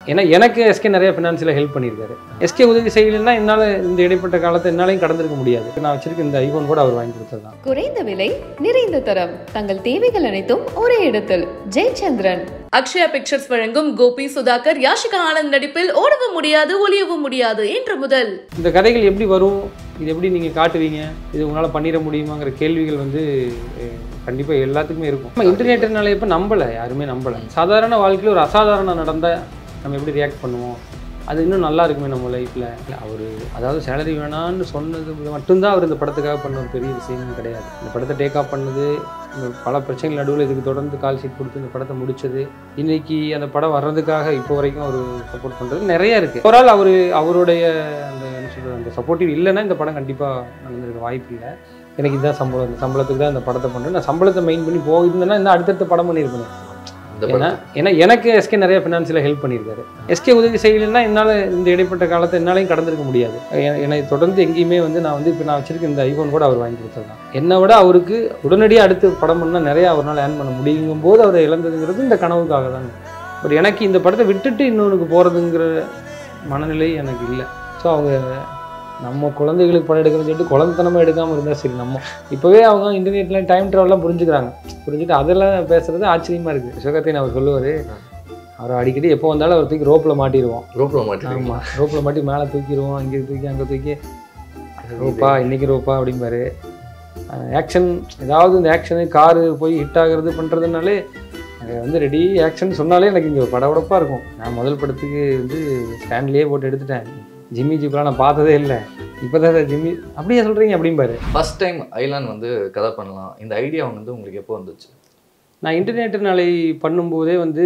ஏன்னா எனக்கு எஸ்கே நிறைய ஃபினான்ஷியலாக ஹெல்ப் பண்ணியிருக்காரு எஸ்கே உதவி செய்யலைன்னா என்னால் இந்த இடைப்பட்ட காலத்தை என்னாலையும் கடந்திருக்க முடியாது நான் வச்சிருக்க இந்த ஐஃபோன் கூட அவர் வாங்கி கொடுத்தது தான் குறைந்த விலை நிறைந்த தரம் தங்கள் தேவைகள் அனைத்தும் ஒரே இடத்தில் ஜெயச்சந்திரன் அக்ஷயா பிக்சர்ஸ் வழங்கும் கோபி சுதாகர் யாஷிகா ஆனந்த் நடிப்பில் ஓடவும் முடியாது ஒளியவும் முடியாது இன்று முதல் இந்த கதைகள் எப்படி வரும் இது எப்படி நீங்கள் காட்டுவீங்க இது உங்களால் பண்ணிட முடியுமாங்கிற கேள்விகள் வந்து கண்டிப்பாக எல்லாத்துக்குமே இருக்கும் நம்ம இன்டர்நெட்னால இப்போ நம்பலை யாருமே நம்பலை சாதாரண வாழ்க்கையில் ஒரு அசாதாரணம் நடந்தால் நம்ம எப்படி ரியாக்ட் பண்ணுவோம் அது இன்னும் நல்லா இருக்குமே நம்ம லைஃப்பில் அவர் அதாவது சேலரி வேணான்னு சொன்னது மட்டும்தான் அவர் இந்த படத்துக்காக பண்ண ஒரு பெரிய விஷயம் கிடையாது இந்த படத்தை டேக் ஆஃப் பண்ணது இந்த பல பிரச்சனைகள் நடுவில் இதுக்கு தொடர்ந்து கால் ஷீட் கொடுத்து இந்த படத்தை முடிச்சது இன்னைக்கு அந்த படம் வர்றதுக்காக இப்போ வரைக்கும் அவர் சப்போர்ட் பண்ணுறது நிறைய இருக்குது ஒரு ஆள் அவர் அவருடைய அந்த என்ன சொல்கிறது அந்த சப்போர்ட்டிவ் இல்லைன்னா இந்த படம் கண்டிப்பாக நடந்திருக்க வாய்ப்பு இல்லை எனக்கு இதுதான் சம்பளம் இந்த சம்பளத்துக்கு தான் இந்த படத்தை பண்ணுறேன் நான் சம்பளத்தை மெயின் பண்ணி போயிருந்தேன்னா இந்த அடுத்தடுத்த படம் பண்ணியிருப்பேன் இந்த ஏன்னா ஏன்னா எனக்கு எஸ்கே நிறைய ஃபினான்ஷியலாக ஹெல்ப் பண்ணியிருக்காரு எஸ்கே உதவி செய்யலைன்னா என்னால் இந்த இடைப்பட்ட காலத்தை என்னாலையும் கடந்திருக்க முடியாது எ- என்னை தொடர்ந்து எங்கேயுமே வந்து நான் வந்து இப்போ நான் வச்சிருக்க இந்த ஐஃபோன் கூட அவர் வாங்கி கொடுத்தது தான் என்னை விட அவருக்கு உடனடியாக அடுத்து படம் பண்ணால் நிறைய அவரால் ஏர்ன் பண்ண முடியுங்கும் போது அவர் இழந்ததுங்கிறது இந்த கனவுக்காக தாங்க பட் எனக்கு இந்த படத்தை விட்டுட்டு இன்னொருக்கு போகிறதுங்கிற மனநிலை எனக்கு இல்லை ஸோ அவங்க நம்ம குழந்தைகளுக்கு படம் எடுக்கிறதுன்னு சொல்லிட்டு குழந்தைத்தனமாக எடுக்காமல் இருந்தால் சரி நம்ம இப்போவே அவங்க இன்டர்நெட்ல டைம் ட்ராவல்லாம் புரிஞ்சுக்கிறாங்க புரிஞ்சுட்டு அதெல்லாம் பேசுறது ஆச்சரியமா இருக்கு சிவகார்த்தியன் அவர் சொல்லுவார் அவர் அடிக்கடி எப்போ வந்தாலும் அவர் தூக்கி ரோப்பில் மாட்டிடுவோம் ரோப்ல மாட்டேன் ஆமாம் ரோப்பில் மாட்டி மேலே தூக்கிடுவோம் இங்கே தூக்கி அங்கே தூக்கி ரோப்பா இன்னைக்கு ரோப்பா அப்படிம்பாரு ஆக்ஷன் ஏதாவது இந்த ஆக்ஷனு காரு போய் ஹிட் ஆகுறது பண்ணுறதுனாலே எனக்கு வந்து ரெடி ஆக்ஷன் சொன்னாலே எனக்கு இங்கே படபடப்பாக இருக்கும் நான் முதல் படத்துக்கு வந்து ஸ்டாண்ட்லேயே போட்டு எடுத்துட்டேன் ஜிம்மி ஜிப்லாம் நான் பார்த்ததே இல்லை இப்போ தான் ஜிம்மி அப்படியே சொல்கிறீங்க அப்படிம்பாரு ஃபர்ஸ்ட் டைம் ஐலான் வந்து கதை பண்ணலாம் இந்த ஐடியா வந்து உங்களுக்கு எப்போ வந்துச்சு நான் இன்டர்நெட் நாளை பண்ணும்போதே வந்து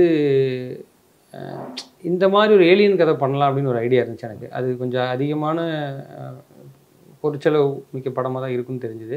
அஹ், இந்த மாதிரி ஒரு ஏலியன் கதை பண்ணலாம் அப்படின்னு ஒரு ஐடியா இருந்துச்சு எனக்கு அது கொஞ்சம் அதிகமான அஹ், பொருட்செலவு மிக்க படமாக தான் இருக்குன்னு தெரிஞ்சுது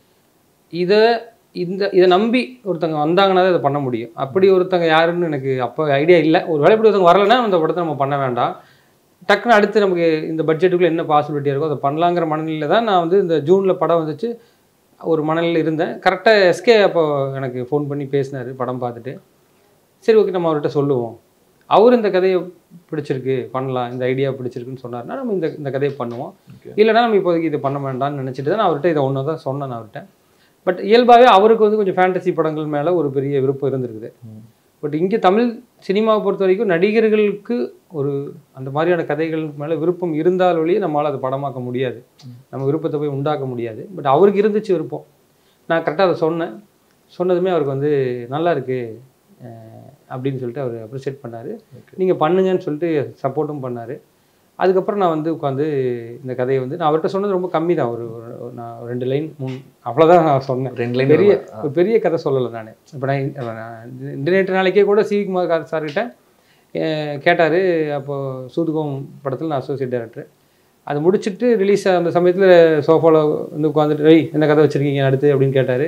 இதை இந்த இதை நம்பி ஒருத்தங்க வந்தாங்கன்னா தான் இதை பண்ண முடியும் அப்படி ஒருத்தங்க யாருன்னு எனக்கு அப்போ ஐடியா இல்லை ஒரு வேலை இப்படி ஒருத்தங்க வரலைன்னா அந்த படத்தை நம்ம பண்ண வேண்டாம் டக்குன்னு அடுத்து நமக்கு இந்த பட்ஜெட்டுக்குள்ளே என்ன பாசிபிலிட்டி இருக்கோ அதை பண்ணலாங்கிற மனநிலையில் தான் நான் வந்து இந்த ஜூனில் படம் வந்துச்சு ஒரு மனநிலையில் இருந்தேன் கரெக்டாக எஸ்கே அப்போ எனக்கு ஃபோன் பண்ணி பேசினார் படம் பார்த்துட்டு சரி ஓகே நம்ம அவர்கிட்ட சொல்லுவோம் அவர் இந்த கதையை பிடிச்சிருக்கு பண்ணலாம் இந்த ஐடியா பிடிச்சிருக்குன்னு சொன்னார்னா நம்ம இந்த இந்த கதையை பண்ணுவோம் Okay. இல்லைன்னா நம்ம இப்போதைக்கு இது பண்ண வேண்டாம்னு நினச்சிட்டு தான் நான் அவர்கிட்ட இதை ஒன்று தான் சொன்னேன் நான் அவர்கிட்ட பட் இயல்பாகவே அவருக்கு வந்து கொஞ்சம் ஃபேண்டசி படங்கள் மேலே ஒரு பெரிய விருப்பம் இருந்திருக்குது பட் இங்கே தமிழ் சினிமாவை பொறுத்த வரைக்கும் நடிகர்களுக்கு ஒரு அந்த மாதிரியான கதைகள் மேலே விருப்பம் இருந்தால் ஒழிய நம்மளால் அதை படமாக்க முடியாது நம்ம விருப்பத்தை போய் உண்டாக்க முடியாது பட் அவருக்கு இருந்துச்சு விருப்பம் நான் கரெக்டாக அதை சொன்னேன் சொன்னதுமே அவருக்கு வந்து நல்லா இருக்கு அஹ் அப்படின்னு சொல்லிட்டு அவர் அப்ரிஷியேட் பண்ணார் நீங்கள் பண்ணுங்கன்னு சொல்லிட்டு சப்போர்ட்டும் பண்ணார் அதுக்கப்புறம் நான் வந்து உட்காந்து இந்த கதையை வந்து நான் அவர்கிட்ட சொன்னது ரொம்ப கம்மி தான் ஒரு ஒரு- நான் ஒரு ரெண்டு லைன் மூணு அவ்வளோதான் நான் சொன்னேன் ரெண்டு லைன் பெரிய ஒரு பெரிய கதை சொல்லலை நான் இப்போ நான் இன்டர்நெட் நாளைக்கே கூட சிவிகுமார் சார்கிட்ட கேட்டார் அப்போது சூதுகம் படத்தில் நான் அசோசியேட் டைரக்டர் அது முடிச்சுட்டு ரிலீஸ் அந்த சமயத்தில் சோஃபாவில் வந்து உட்காந்துட்டு "ஏய் என்ன கதை வச்சுருக்கீங்க அடுத்து அப்படின்னு கேட்டார்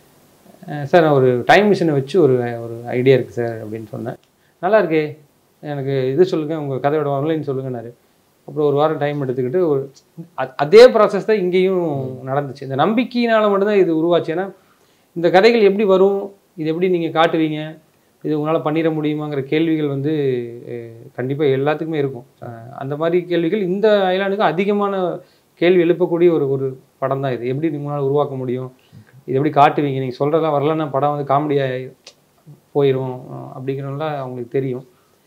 சார் நான் ஒரு டைம் மிஷினை வச்சு ஒரு ஒரு ஐடியா இருக்குது சார் அப்படின்னு சொன்னேன் நல்லா இருக்கே எனக்கு இது சொல்லுங்கள் உங்கள் கதையோட ஆன்லைன் சொல்லுங்கன்னாரு அப்புறம் ஒரு வாரம் டைம் எடுத்துக்கிட்டு ஒரு அ- அதே ப்ராசஸ் தான் இங்கேயும் நடந்துச்சு இந்த நம்பிக்கையினால் மட்டும்தான் இது உருவாச்சு ஏன்னா இந்த கதைகள் எப்படி வரும் இது எப்படி நீங்கள் காட்டுவீங்க இது உங்களால் பண்ணிட முடியுமாங்கிற கேள்விகள் வந்து கண்டிப்பாக எல்லாத்துக்குமே இருக்கும் அஹ் அந்த மாதிரி கேள்விகள் இந்த ஐலாண்டுக்கு அதிகமான கேள்வி எழுப்பக்கூடிய ஒரு ஒரு படம் தான் இது எப்படி உங்களால் உருவாக்க முடியும் இது எப்படி காட்டுவீங்க நீங்கள் சொல்கிறதெல்லாம் வரலன்னா படம் வந்து காமெடியாக போயிடும் அப்படிங்கிறதுலாம் அவங்களுக்கு தெரியும்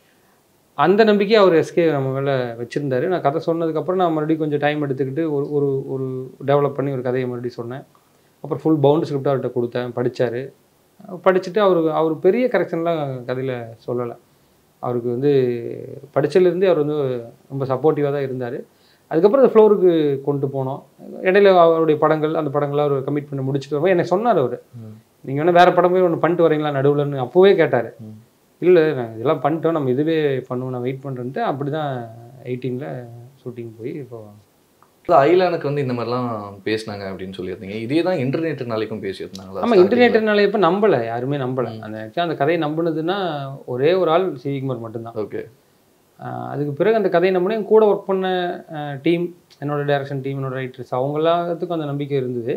அந்த நம்பிக்கை அவர் எஸ்கே நம்ம மேலே வச்சுருந்தாரு நான் கதை சொன்னதுக்கப்புறம் நான் மறுபடியும் கொஞ்சம் டைம் எடுத்துக்கிட்டு ஒரு ஒரு ஒரு டெவலப் பண்ணி ஒரு கதையை மறுபடியும் சொன்னேன் அப்புறம் ஃபுல் பவுண்ட் ஸ்கிரிப்ட் அவர்கிட்ட கொடுத்தேன் படித்தார் படிச்சுட்டு அவர் அவர் பெரிய கரெக்ஷன்லாம் கதையில் சொல்லலை அவருக்கு வந்து படிச்சதுலேருந்தே அவர் வந்து ரொம்ப சப்போர்ட்டிவாக தான் இருந்தார் அதுக்கப்புறம் அந்த ஃப்ளோருக்கு கொண்டு போனோம் இடையில அவருடைய படங்கள் அந்த படங்களை அவர் கமிட் பண்ணி முடிச்சுட்டு வரும்போது எனக்கு சொன்னார் அவர் நீங்கள் வேணால் வேறு படமே ஒன்று பண்ணிட்டு வரீங்களா நடுவுலன்னு அப்போவே கேட்டார் இல்லை நான் இதெல்லாம் பண்ணிட்டோம் நம்ம இதுவே பண்ணுவோம் நான் வெயிட் பண்ணுறேன்ட்டு அப்படி தான் எயிட்டீனில் ஷூட்டிங் போய் இப்போ ஐலானுக்கு வந்து இந்த மாதிரிலாம் பேசினாங்க அப்படின்னு சொல்லியிருந்தீங்க இதே தான் இன்டர்நெட் நாளைக்கும் பேசியிருந்தாங்களா ஆமாம் இன்டர்நெட்னால இப்போ நம்பலை யாருமே நம்பலை அந்த ஆக்சுவலாக அந்த கதையை நம்பினதுன்னா ஒரே ஒரு ஆள் சிவிகுமார் மட்டும்தான் ஓகே ஆஹ் அதுக்கு பிறகு அந்த கதையை நம்பினேன் என் கூட ஒர்க் பண்ண டீம் என்னோட டைரக்ஷன் டீம் என்னோட ரைட்டர்ஸ் அவங்க எல்லாத்துக்கும் அந்த நம்பிக்கை இருந்தது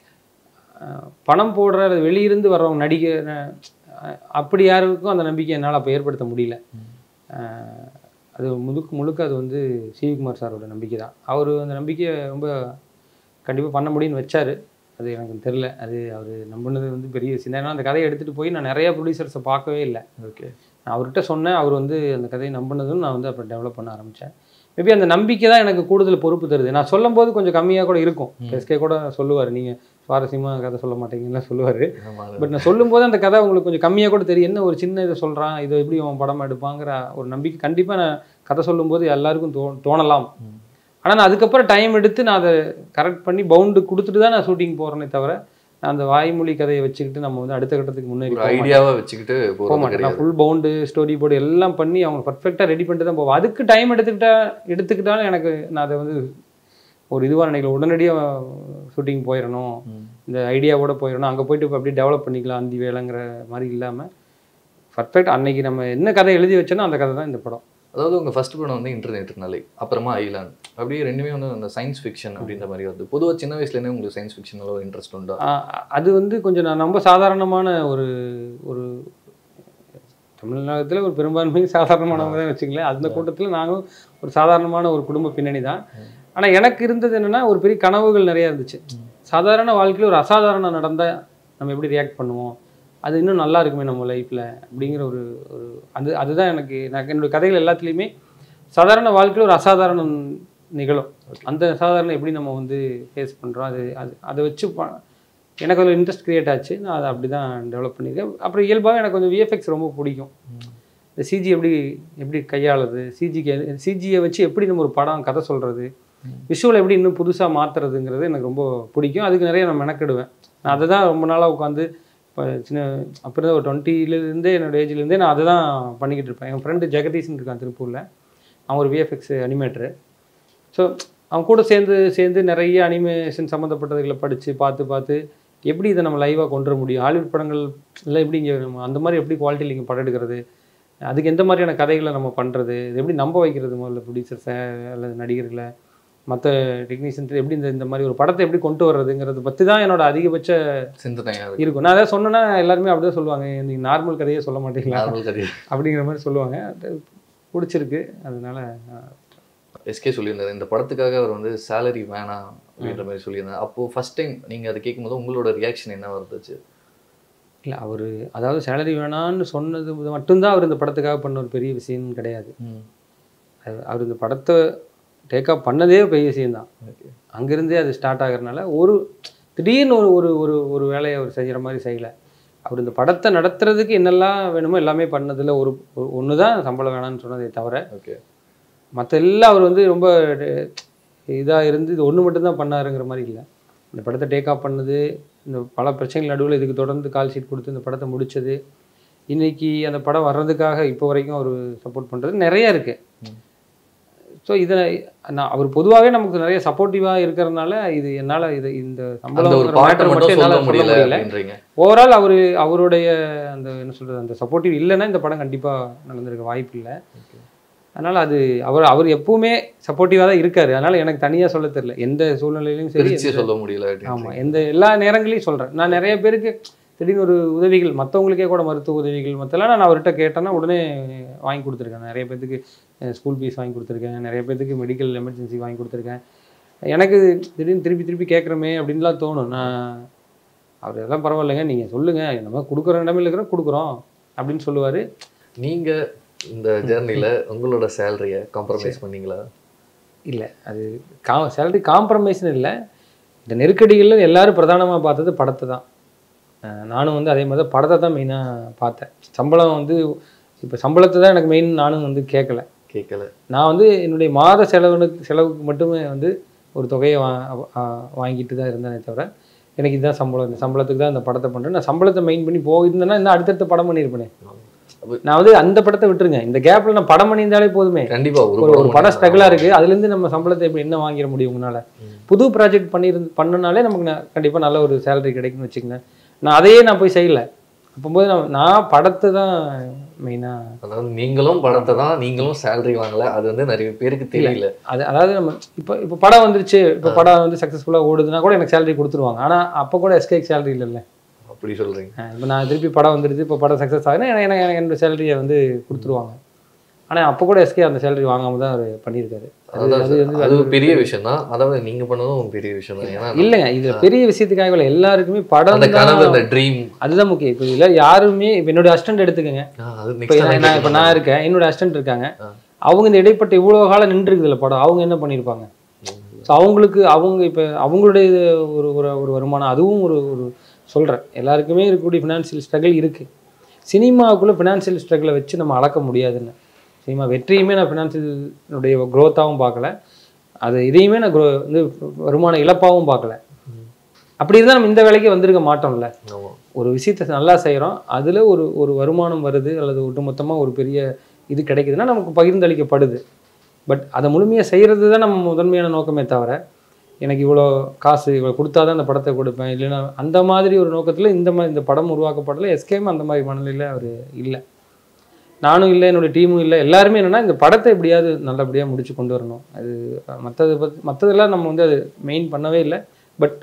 ஆஹ் பணம் போடுற அது வெளியிருந்து வர்றவங்க நடிகர் அஹ் அப்படி யாருக்கும் அந்த நம்பிக்கை என்னால் அப்போ ஏற்படுத்த முடியல ஆஹ் அது முழுக்க முழுக்க அது வந்து சிவிகுமார் சாரோட நம்பிக்கை தான் அவர் அந்த நம்பிக்கையை ரொம்ப கண்டிப்பாக பண்ண முடியும்னு வச்சார் அது எனக்கு தெரில அது அவர் நம்பினது வந்து பெரிய விஷயம் ஏன்னா அந்த கதையை எடுத்துகிட்டு போய் நான் நிறைய ப்ரொடியூசர்ஸை பார்க்கவே இல்லை ஓகே நான் அவர்கிட்ட சொன்னேன் அவர் வந்து அந்த கதையை நம்பினதும் நான் வந்து அப்புறம் டெவலப் பண்ண ஆரம்பித்தேன் மேபி அந்த நம்பிக்கை தான் எனக்கு கூடுதல் பொறுப்பு தருது நான் சொல்லும்போது கொஞ்சம் கம்மியாக கூட இருக்கும் எஸ்கே கூட சொல்லுவார் நீங்கள் சுவாரஸ்யமாக கதை சொல்ல மாட்டீங்கன்னு சொல்லுவார் பட் நான் சொல்லும்போது அந்த கதை உங்களுக்கு கொஞ்சம் கம்மியாக கூட தெரியும் என்ன ஒரு சின்ன இதை சொல்கிறான் இதை எப்படி அவன் படம் எடுப்பாங்கிற ஒரு நம்பிக்கை கண்டிப்பாக நான் கதை சொல்லும்போது எல்லாருக்கும் தோ தோணலாம் ஆனால் நான் அதுக்கப்புறம் டைம் எடுத்து நான் அதை கரெக்ட் பண்ணி பவுண்டு கொடுத்துட்டு தான் நான் ஷூட்டிங் போகிறேனே தவிர நான் அந்த வாய்மொழி கதையை வச்சுக்கிட்டு நம்ம வந்து அடுத்த கட்டத்துக்கு முன்னேறி ஒரு போக மாட்டேன். ஐடியாவை வச்சுக்கிட்டு போக போகிறது மாட்டேன் நான் கிடையாது ஃபுல் பவுண்டு ஸ்டோரி போர்டு எல்லாம் பண்ணி அவங்க பர்ஃபெக்டாக ரெடி பண்ணிட்டு தான் போவோம் அதுக்கு டைம் எடுத்துக்கிட்டா எடுத்துக்கிட்டாலும் எனக்கு நான் அதை வந்து ஒரு இதுவாக நினைக்கல உடனடியாக ஷூட்டிங் போயிடணும் இந்த ஐடியாவோட போயிடணும் அங்கே போயிட்டு இப்போ அப்படியே டெவலப் பண்ணிக்கலாம் அந்தி வேலைங்கிற மாதிரி இல்லாமல் பர்ஃபெக்ட் அன்னைக்கு நம்ம என்ன கதை எழுதி வச்சோனோ அந்த கதை தான் இந்த படம் அதாவது உங்க ஃபர்ஸ்ட் படம் வந்து இன்டர்நெட்னாலே அப்புறமா ஐலாண்ட் அப்படியே ரெண்டுமே வந்து அந்த சயின்ஸ் ஃபிக்ஷன் அப்படின்ற மாதிரி வருது பொதுவா சின்ன வயசுலேருந்தே உங்களுக்கு சயின்ஸ் ஃபிக்ஷனில் ஒரு இன்ட்ரெஸ்ட் உண்டா ஆஹ் அது வந்து கொஞ்சம் நான் ரொம்ப சாதாரணமான ஒரு ஒரு தமிழ்நாட்டில் ஒரு பெரும்பான்மை சாதாரணமானவங்க தான் வச்சுங்களேன் அந்த கூட்டத்தில் நாங்களும் ஒரு சாதாரணமான ஒரு குடும்ப பின்னணி தான் ஆனால் எனக்கு இருந்தது என்னென்னா ஒரு பெரிய கனவுகள் நிறையா இருந்துச்சு சாதாரண வாழ்க்கையில் ஒரு அசாதாரணம் நடந்தால் நம்ம எப்படி ரியாக்ட் பண்ணுவோம் அது இன்னும் நல்லா இருக்குமே நம்ம லைஃப்பில் அப்படிங்கிற ஒரு ஒரு அது அதுதான் எனக்கு நான் என்னுடைய கதைகள் எல்லாத்துலேயுமே சாதாரண வாழ்க்கையில் ஒரு அசாதாரணம் நிகழும் அந்த சாதாரணம் எப்படி நம்ம வந்து ஃபேஸ் பண்ணுறோம் அது அது அதை வச்சு ப- எனக்கு அதில் இன்ட்ரெஸ்ட் க்ரியேட் ஆச்சு நான் அதை அப்படி தான் டெவலப் பண்ணியிருக்கேன் அப்புறம் இயல்பாகவே எனக்கு கொஞ்சம் விஎஃப்எக்ஸ் ரொம்ப பிடிக்கும் இந்த சிஜி எப்படி எப்படி கையாளுறது சிஜிக்கு சிஜியை வச்சு எப்படி நம்ம ஒரு படம் கதை சொல்கிறது விஷுவல் எப்படி இன்னும் புதுசாக மாற்றுறதுங்கிறது எனக்கு ரொம்ப பிடிக்கும் அதுக்கு நிறைய நான் மெனக்கிடுவேன் நான் அதை தான் ரொம்ப நாளாக உட்காந்து இப்போ சின்ன அப்போ இருந்த ஒரு டுவெண்ட்டிலேருந்தே என்னோட ஏஜ்லேருந்தே நான் அதை தான் பண்ணிக்கிட்டு இருப்பேன் என் ஃப்ரெண்டு ஜெகதீஷன் இருக்கான் திருப்பூரில் அவன் ஒரு விஎஃப்எக்ஸ் அனிமேட்டரு ஸோ அவன் கூட சேர்ந்து சேர்ந்து நிறைய அனிமேஷன் சம்மந்தப்பட்டதுகளை படித்து பார்த்து பார்த்து எப்படி இதை நம்ம லைவாக கொண்டு வர முடியும் ஹாலிவுட் படங்கள் எல்லாம் எப்படி இங்கே நம்ம அந்த மாதிரி எப்படி குவாலிட்டியில் இங்கே படம் எடுக்கிறது அதுக்கு எந்த மாதிரியான கதைகளை நம்ம பண்ணுறது இது எப்படி நம்ப வைக்கிறது முதல்ல ப்ரொடியூசர்ஸை அல்லது நடிகர்களை மற்ற டெக்னீஷியன்ஸ் எப்படி இந்த இந்த மாதிரி ஒரு படத்தை எப்படி கொண்டு வர்றதுங்கிறத பற்றி தான் என்னோட அதிகபட்ச சிந்தனையா இருக்கு இருக்கும் நான் அதான் சொன்னேன்னா எல்லாருமே அப்படிதான் சொல்லுவாங்க நீங்கள் நார்மல் கதையே சொல்ல மாட்டீங்களா நார்மல் கதை அப்படிங்கிற மாதிரி சொல்லுவாங்க அது பிடிச்சிருக்கு அதனால அஹ், எஸ்கே சொல்லியிருந்தாரு இந்த படத்துக்காக அவர் வந்து சேலரி வேணாம் அப்படின்ற மாதிரி சொல்லியிருந்தாரு அப்போ ஃபர்ஸ்ட் டைம் நீங்க அதை கேட்கும்போது உங்களோட ரியாக்ஷன் என்ன இருந்துச்சு இல்லை அவர் அதாவது சேலரி வேணான்னு சொன்னது மட்டும்தான் அவர் இந்த படத்துக்காக பண்ண ஒரு பெரிய விஷயம் கிடையாது அது- அவர் இந்த படத்தை டேக்கப் பண்ணதே பெரிய விஷயம்தான் அங்கேருந்தே அது ஸ்டார்ட் ஆகுறதுனால ஒரு திடீர்னு ஒரு ஒரு ஒரு ஒரு வேலையை அவர் செய்கிற மாதிரி செய்யலை அவர் இந்த படத்தை நடத்துறதுக்கு என்னெல்லாம் வேணுமோ எல்லாமே பண்ணதில் ஒரு ஒன்று தான் சம்பளம் வேணாம்னு சொன்னதே தவிர ஓகே மற்ற எல்லாம் அவர் வந்து ரொம்ப இதாக இருந்து இது ஒன்று மட்டும்தான் பண்ணாருங்கிற மாதிரி இல்லை இந்த படத்தை டேக் ஆஃப் பண்ணது இந்த பல பிரச்சனைகள் நடுவில் இதுக்கு தொடர்ந்து கால் ஷீட் கொடுத்து இந்த படத்தை முடிச்சது இன்னைக்கு அந்த படம் வர்றதுக்காக இப்போ வரைக்கும் அவர் சப்போர்ட் பண்ணுறது நிறைய இருக்கு ஸோ இதை நான் அவர் பொதுவாகவே நமக்கு நிறைய சப்போர்ட்டிவாக இருக்கிறதுனால இது என்னால் இது இந்த அந்த ஒரு சம்பளம் பாட்டை மேட்டர் மட்டும் மட்டும் சொல்ல என்னால் சொல்ல முடியல முடியல அப்படின்றீங்க ஓவரால் அவர் அவருடைய அந்த என்ன சொல்கிறது அந்த சப்போர்ட்டிவ் இல்லைன்னா இந்த படம் கண்டிப்பாக நடந்திருக்க வாய்ப்பு இல்லை அதனால் அது அவர் அவர் எப்பவுமே சப்போர்ட்டிவாக தான் இருக்காரு அதனால் எனக்கு தனியாக சொல்ல தெரியல எந்த சூழ்நிலையிலும் சரி பிரிச்சு சொல்ல முடியல ஆமாம் அப்படின்றீங்க எந்த எல்லா நேரங்களையும் சொல்கிறேன் நான் நிறைய பேருக்கு திடீர்னு ஒரு உதவிகள் மற்றவங்களுக்கே கூட மருத்துவ உதவிகள் மற்றெல்லாம் நான் அவர்கிட்ட கேட்டேன்னா உடனே வாங்கி கொடுத்துருக்கேன் நிறைய பேத்துக்கு ஸ்கூல் ஃபீஸ் வாங்கி கொடுத்துருக்கேன் நிறைய பேத்துக்கு மெடிக்கல் எமர்ஜென்சி வாங்கி கொடுத்துருக்கேன் எனக்கு திடீர்னு திருப்பி திருப்பி கேட்குறமே அப்படின்லாம் தோணும் நான் அவர் எல்லாம் பரவாயில்லைங்க நீங்கள் சொல்லுங்கள் நம்ம கொடுக்குற இடமே இருக்கிறோம் கொடுக்குறோம் அப்படின்னு சொல்லுவார் நீங்க இந்த ஜேர்னில உங்களோட சேலரியை காம்ப்ரமைஸ் பண்ணீங்களா இல்லை அது கா சேலரி காம்ப்ரமைஸ்னு இல்லை இந்த நெருக்கடிகளில் எல்லாரும் பிரதானமாக பார்த்தது படத்தை தான் அஹ் நானும் வந்து அதே மாதிரி தான் படத்தை தான் மெயினாக பார்த்தேன் சம்பளம் வந்து இப்போ சம்பளத்தை தான் எனக்கு மெயின் நானும் வந்து கேட்கல கேட்கல நான் வந்து என்னுடைய மாத செலவுனுக்கு செலவுக்கு மட்டுமே வந்து ஒரு தொகையை வா ஆ, வாங்கிட்டு தான் இருந்தேனே தவிர எனக்கு இதுதான் சம்பளம் இந்த சம்பளத்துக்கு தான் இந்த படத்தை பண்ணுறேன் நான் சம்பளத்தை மெயின் பண்ணி போயிருந்தேன்னா இன்னும் அடுத்தடுத்த படம் பண்ணியிருப்பேனே அப்ப- நான் வந்து அந்த படத்தை விட்டுருங்க இந்த கேப்பில் நான் படம் பண்ணியிருந்தாலே போதுமே கண்டிப்பா ஒரு ஒரு ஒரு படம் படம் ஸ்ட்ரகிளாக இருக்குது அதுலேருந்து நம்ம சம்பளத்தை எப்படி என்ன வாங்கிட முடியும் உங்களால் புது ப்ராஜெக்ட் பண்ணியிருந்து பண்ணனாலே நமக்கு ந- கண்டிப்பா நல்ல ஒரு சேலரி கிடைக்கும்னு வச்சுக்கங்க நான் அதையே நான் போய் செய்யல அப்போது நான் நான் படத்தை தான் மெயினாக அதாவது நீங்களும் படத்தை தான் நீங்களும் சேலரி வாங்கல அது வந்து நிறைய பேருக்கு தெரியல அது அதாவது நம்ம இப்போ இப்போ படம் வந்துருச்சு இப்போ படம் வந்து சக்ஸஸ்ஃபுல்லாக ஓடுதுன்னா கூட எனக்கு சேலரி கொடுத்துருவாங்க ஆனால் அப்போ கூட எஸ்கேக் சேலரி இல்லைல்ல அப்படி சொல்றீங்க இப்போ நான் திருப்பி படம் வந்துருச்சு இப்போ படம் சக்ஸஸ் ஆகுதுன்னா எனக்கு எனக்கு என்னோட சேலரியை வந்து கொடுத்துருவாங்க ஆனால் அப்போ கூட எஸ்கே அந்த சேலரி வாங்காம தான் அவர் பண்ணியிருக்காரு அது அதான் அது சார், வந்து அது பெரிய விஷயம் தான் அதாவது நீங்க பண்ணதும் ஒரு பெரிய விஷயம் தான் ஏன்னா இல்லைங்க இது பெரிய விஷயத்துக்காக இல்லை எல்லாருக்குமே படம் அந்த கனவு தான் அந்த ட்ரீம் அதுதான் முக்கியம் இப்போ இல்லை யாருமே இப்போ என்னோட அசிஸ்டன்ட் எடுத்துக்கங்க அது இப்போ நெக்ஸ்ட் நான் இப்போ நான் இருக்கேன் என்னோட அசிஸ்டன்ட் இருக்காங்க ஆ. அவங்க இந்த இடைப்பட்ட இவ்வளோ காலம் நின்றுருக்குதுல படம் அவங்க என்ன பண்ணியிருப்பாங்க ஸோ அவங்களுக்கு அவங்க இப்போ அவங்களுடைய இது ஒரு ஒரு ஒரு வருமானம் அதுவும் ஒரு ஒரு சொல்கிறேன் எல்லாருக்குமே இருக்கக்கூடிய ஃபினான்ஷியல் ஸ்ட்ரகிள் இருக்குது சினிமாவுக்குள்ளே ஃபினான்ஷியல் ஸ்ட்ரகிளை வச்சு நம்ம அளக்க முடியாதுன்னு சினிமா வெற்றியுமே நான் ஃபினான்ஷியலுடைய க்ரோத்தாகவும் பார்க்கல அது இதையுமே நான் க்ரோ வந்து வருமான இழப்பாகவும் பார்க்கல அப்படி இருந்தால் நம்ம இந்த வேலைக்கு வந்திருக்க மாட்டோம்ல ஆமா ஒரு விஷயத்தை நல்லா செய்கிறோம் அதில் ஒரு ஒரு வருமானம் வருது அல்லது ஒட்டுமொத்தமாக ஒரு பெரிய இது கிடைக்குதுன்னா நமக்கு பகிர்ந்தளிக்கப்படுது பட் அதை முழுமையாக செய்கிறது தான் நம்ம முதன்மையான நோக்கமே தவிர எனக்கு இவ்வளோ காசு இவ்வளோ கொடுத்தா தான் இந்த படத்தை கொடுப்பேன் இல்லைன்னா அந்த மாதிரி ஒரு நோக்கத்தில் இந்த மாதிரி இந்த படம் உருவாக்கப்படல எஸ்கேம் அந்த மாதிரி மனநிலையில் அவர் இல்லை நானும் இல்லை என்னோட டீமும் இல்லை எல்லாருமே என்னென்னா இந்த படத்தை எப்படியாவது நல்லபடியாக முடிச்சு கொண்டு வரணும் அது மற்றதை பற்றி மற்றதெல்லாம் நம்ம வந்து அது மெயின் பண்ணவே இல்லை பட்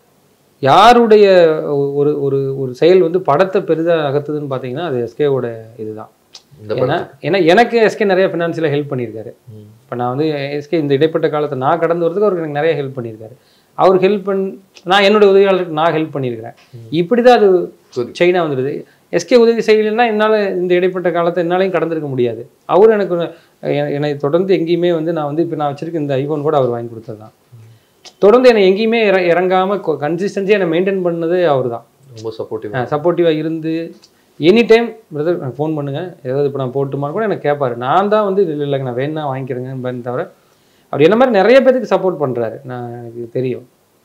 யாருடைய ஒரு ஒரு ஒரு செயல் வந்து படத்தை பெரிதாக நகர்த்துதுன்னு பார்த்தீங்கன்னா அது எஸ்கேவோட இதுதான் இந்த ஏன்னா படம் ஏன்னா எனக்கு எஸ்கே நிறைய ஃபினான்ஷியலாக ஹெல்ப் பண்ணியிருக்காரு ம். இப்போ நான் வந்து எஸ்கே இந்த இடைப்பட்ட காலத்தை நான் கடந்து வரதுக்கு அவருக்கு எனக்கு நிறைய ஹெல்ப் பண்ணியிருக்காரு அவர் ஹெல்ப் பண் நான் என்னோட உதவியாளருக்கு நான் ஹெல்ப் பண்ணியிருக்கிறேன் இப்படி தான் அது சரி. செயினாக வந்துடுது எஸ்கே உதவி செய்யலைன்னா என்னால் இந்த இடைப்பட்ட காலத்தை என்னாலையும் கடந்திருக்க முடியாது அவர் எனக்கு ஒரு- எ- என்னை தொடர்ந்து எங்கேயுமே வந்து நான் வந்து இப்போ நான் வச்சிருக்க இந்த ஐஃபோன் கூட அவர் வாங்கி கொடுத்தது தான் தொடர்ந்து என்னை எங்கேயுமே இற இறங்காமல் கன்சிஸ்டன்சியாக என்னை மெயின்டைன் பண்ணது அவர் தான் ரொம்ப சப்போர்ட்டிவ் சப்போர்ட்டிவாக இருந்து எனி டைம் பிரதர் எனக்கு ஃபோன் பண்ணுங்க ஏதாவது இப்போ நான் போட்டுமா கூட எனக்கு கேட்பாரு நான் தான் வந்து இல்லை இல்லைங்க நான் வேணா வாங்கிக்கிறேங்க தவிர அவர் என்ன மாதிரி நிறைய பேருக்கு சப்போர்ட் பண்ணுறாரு நான் எனக்கு தெரியும்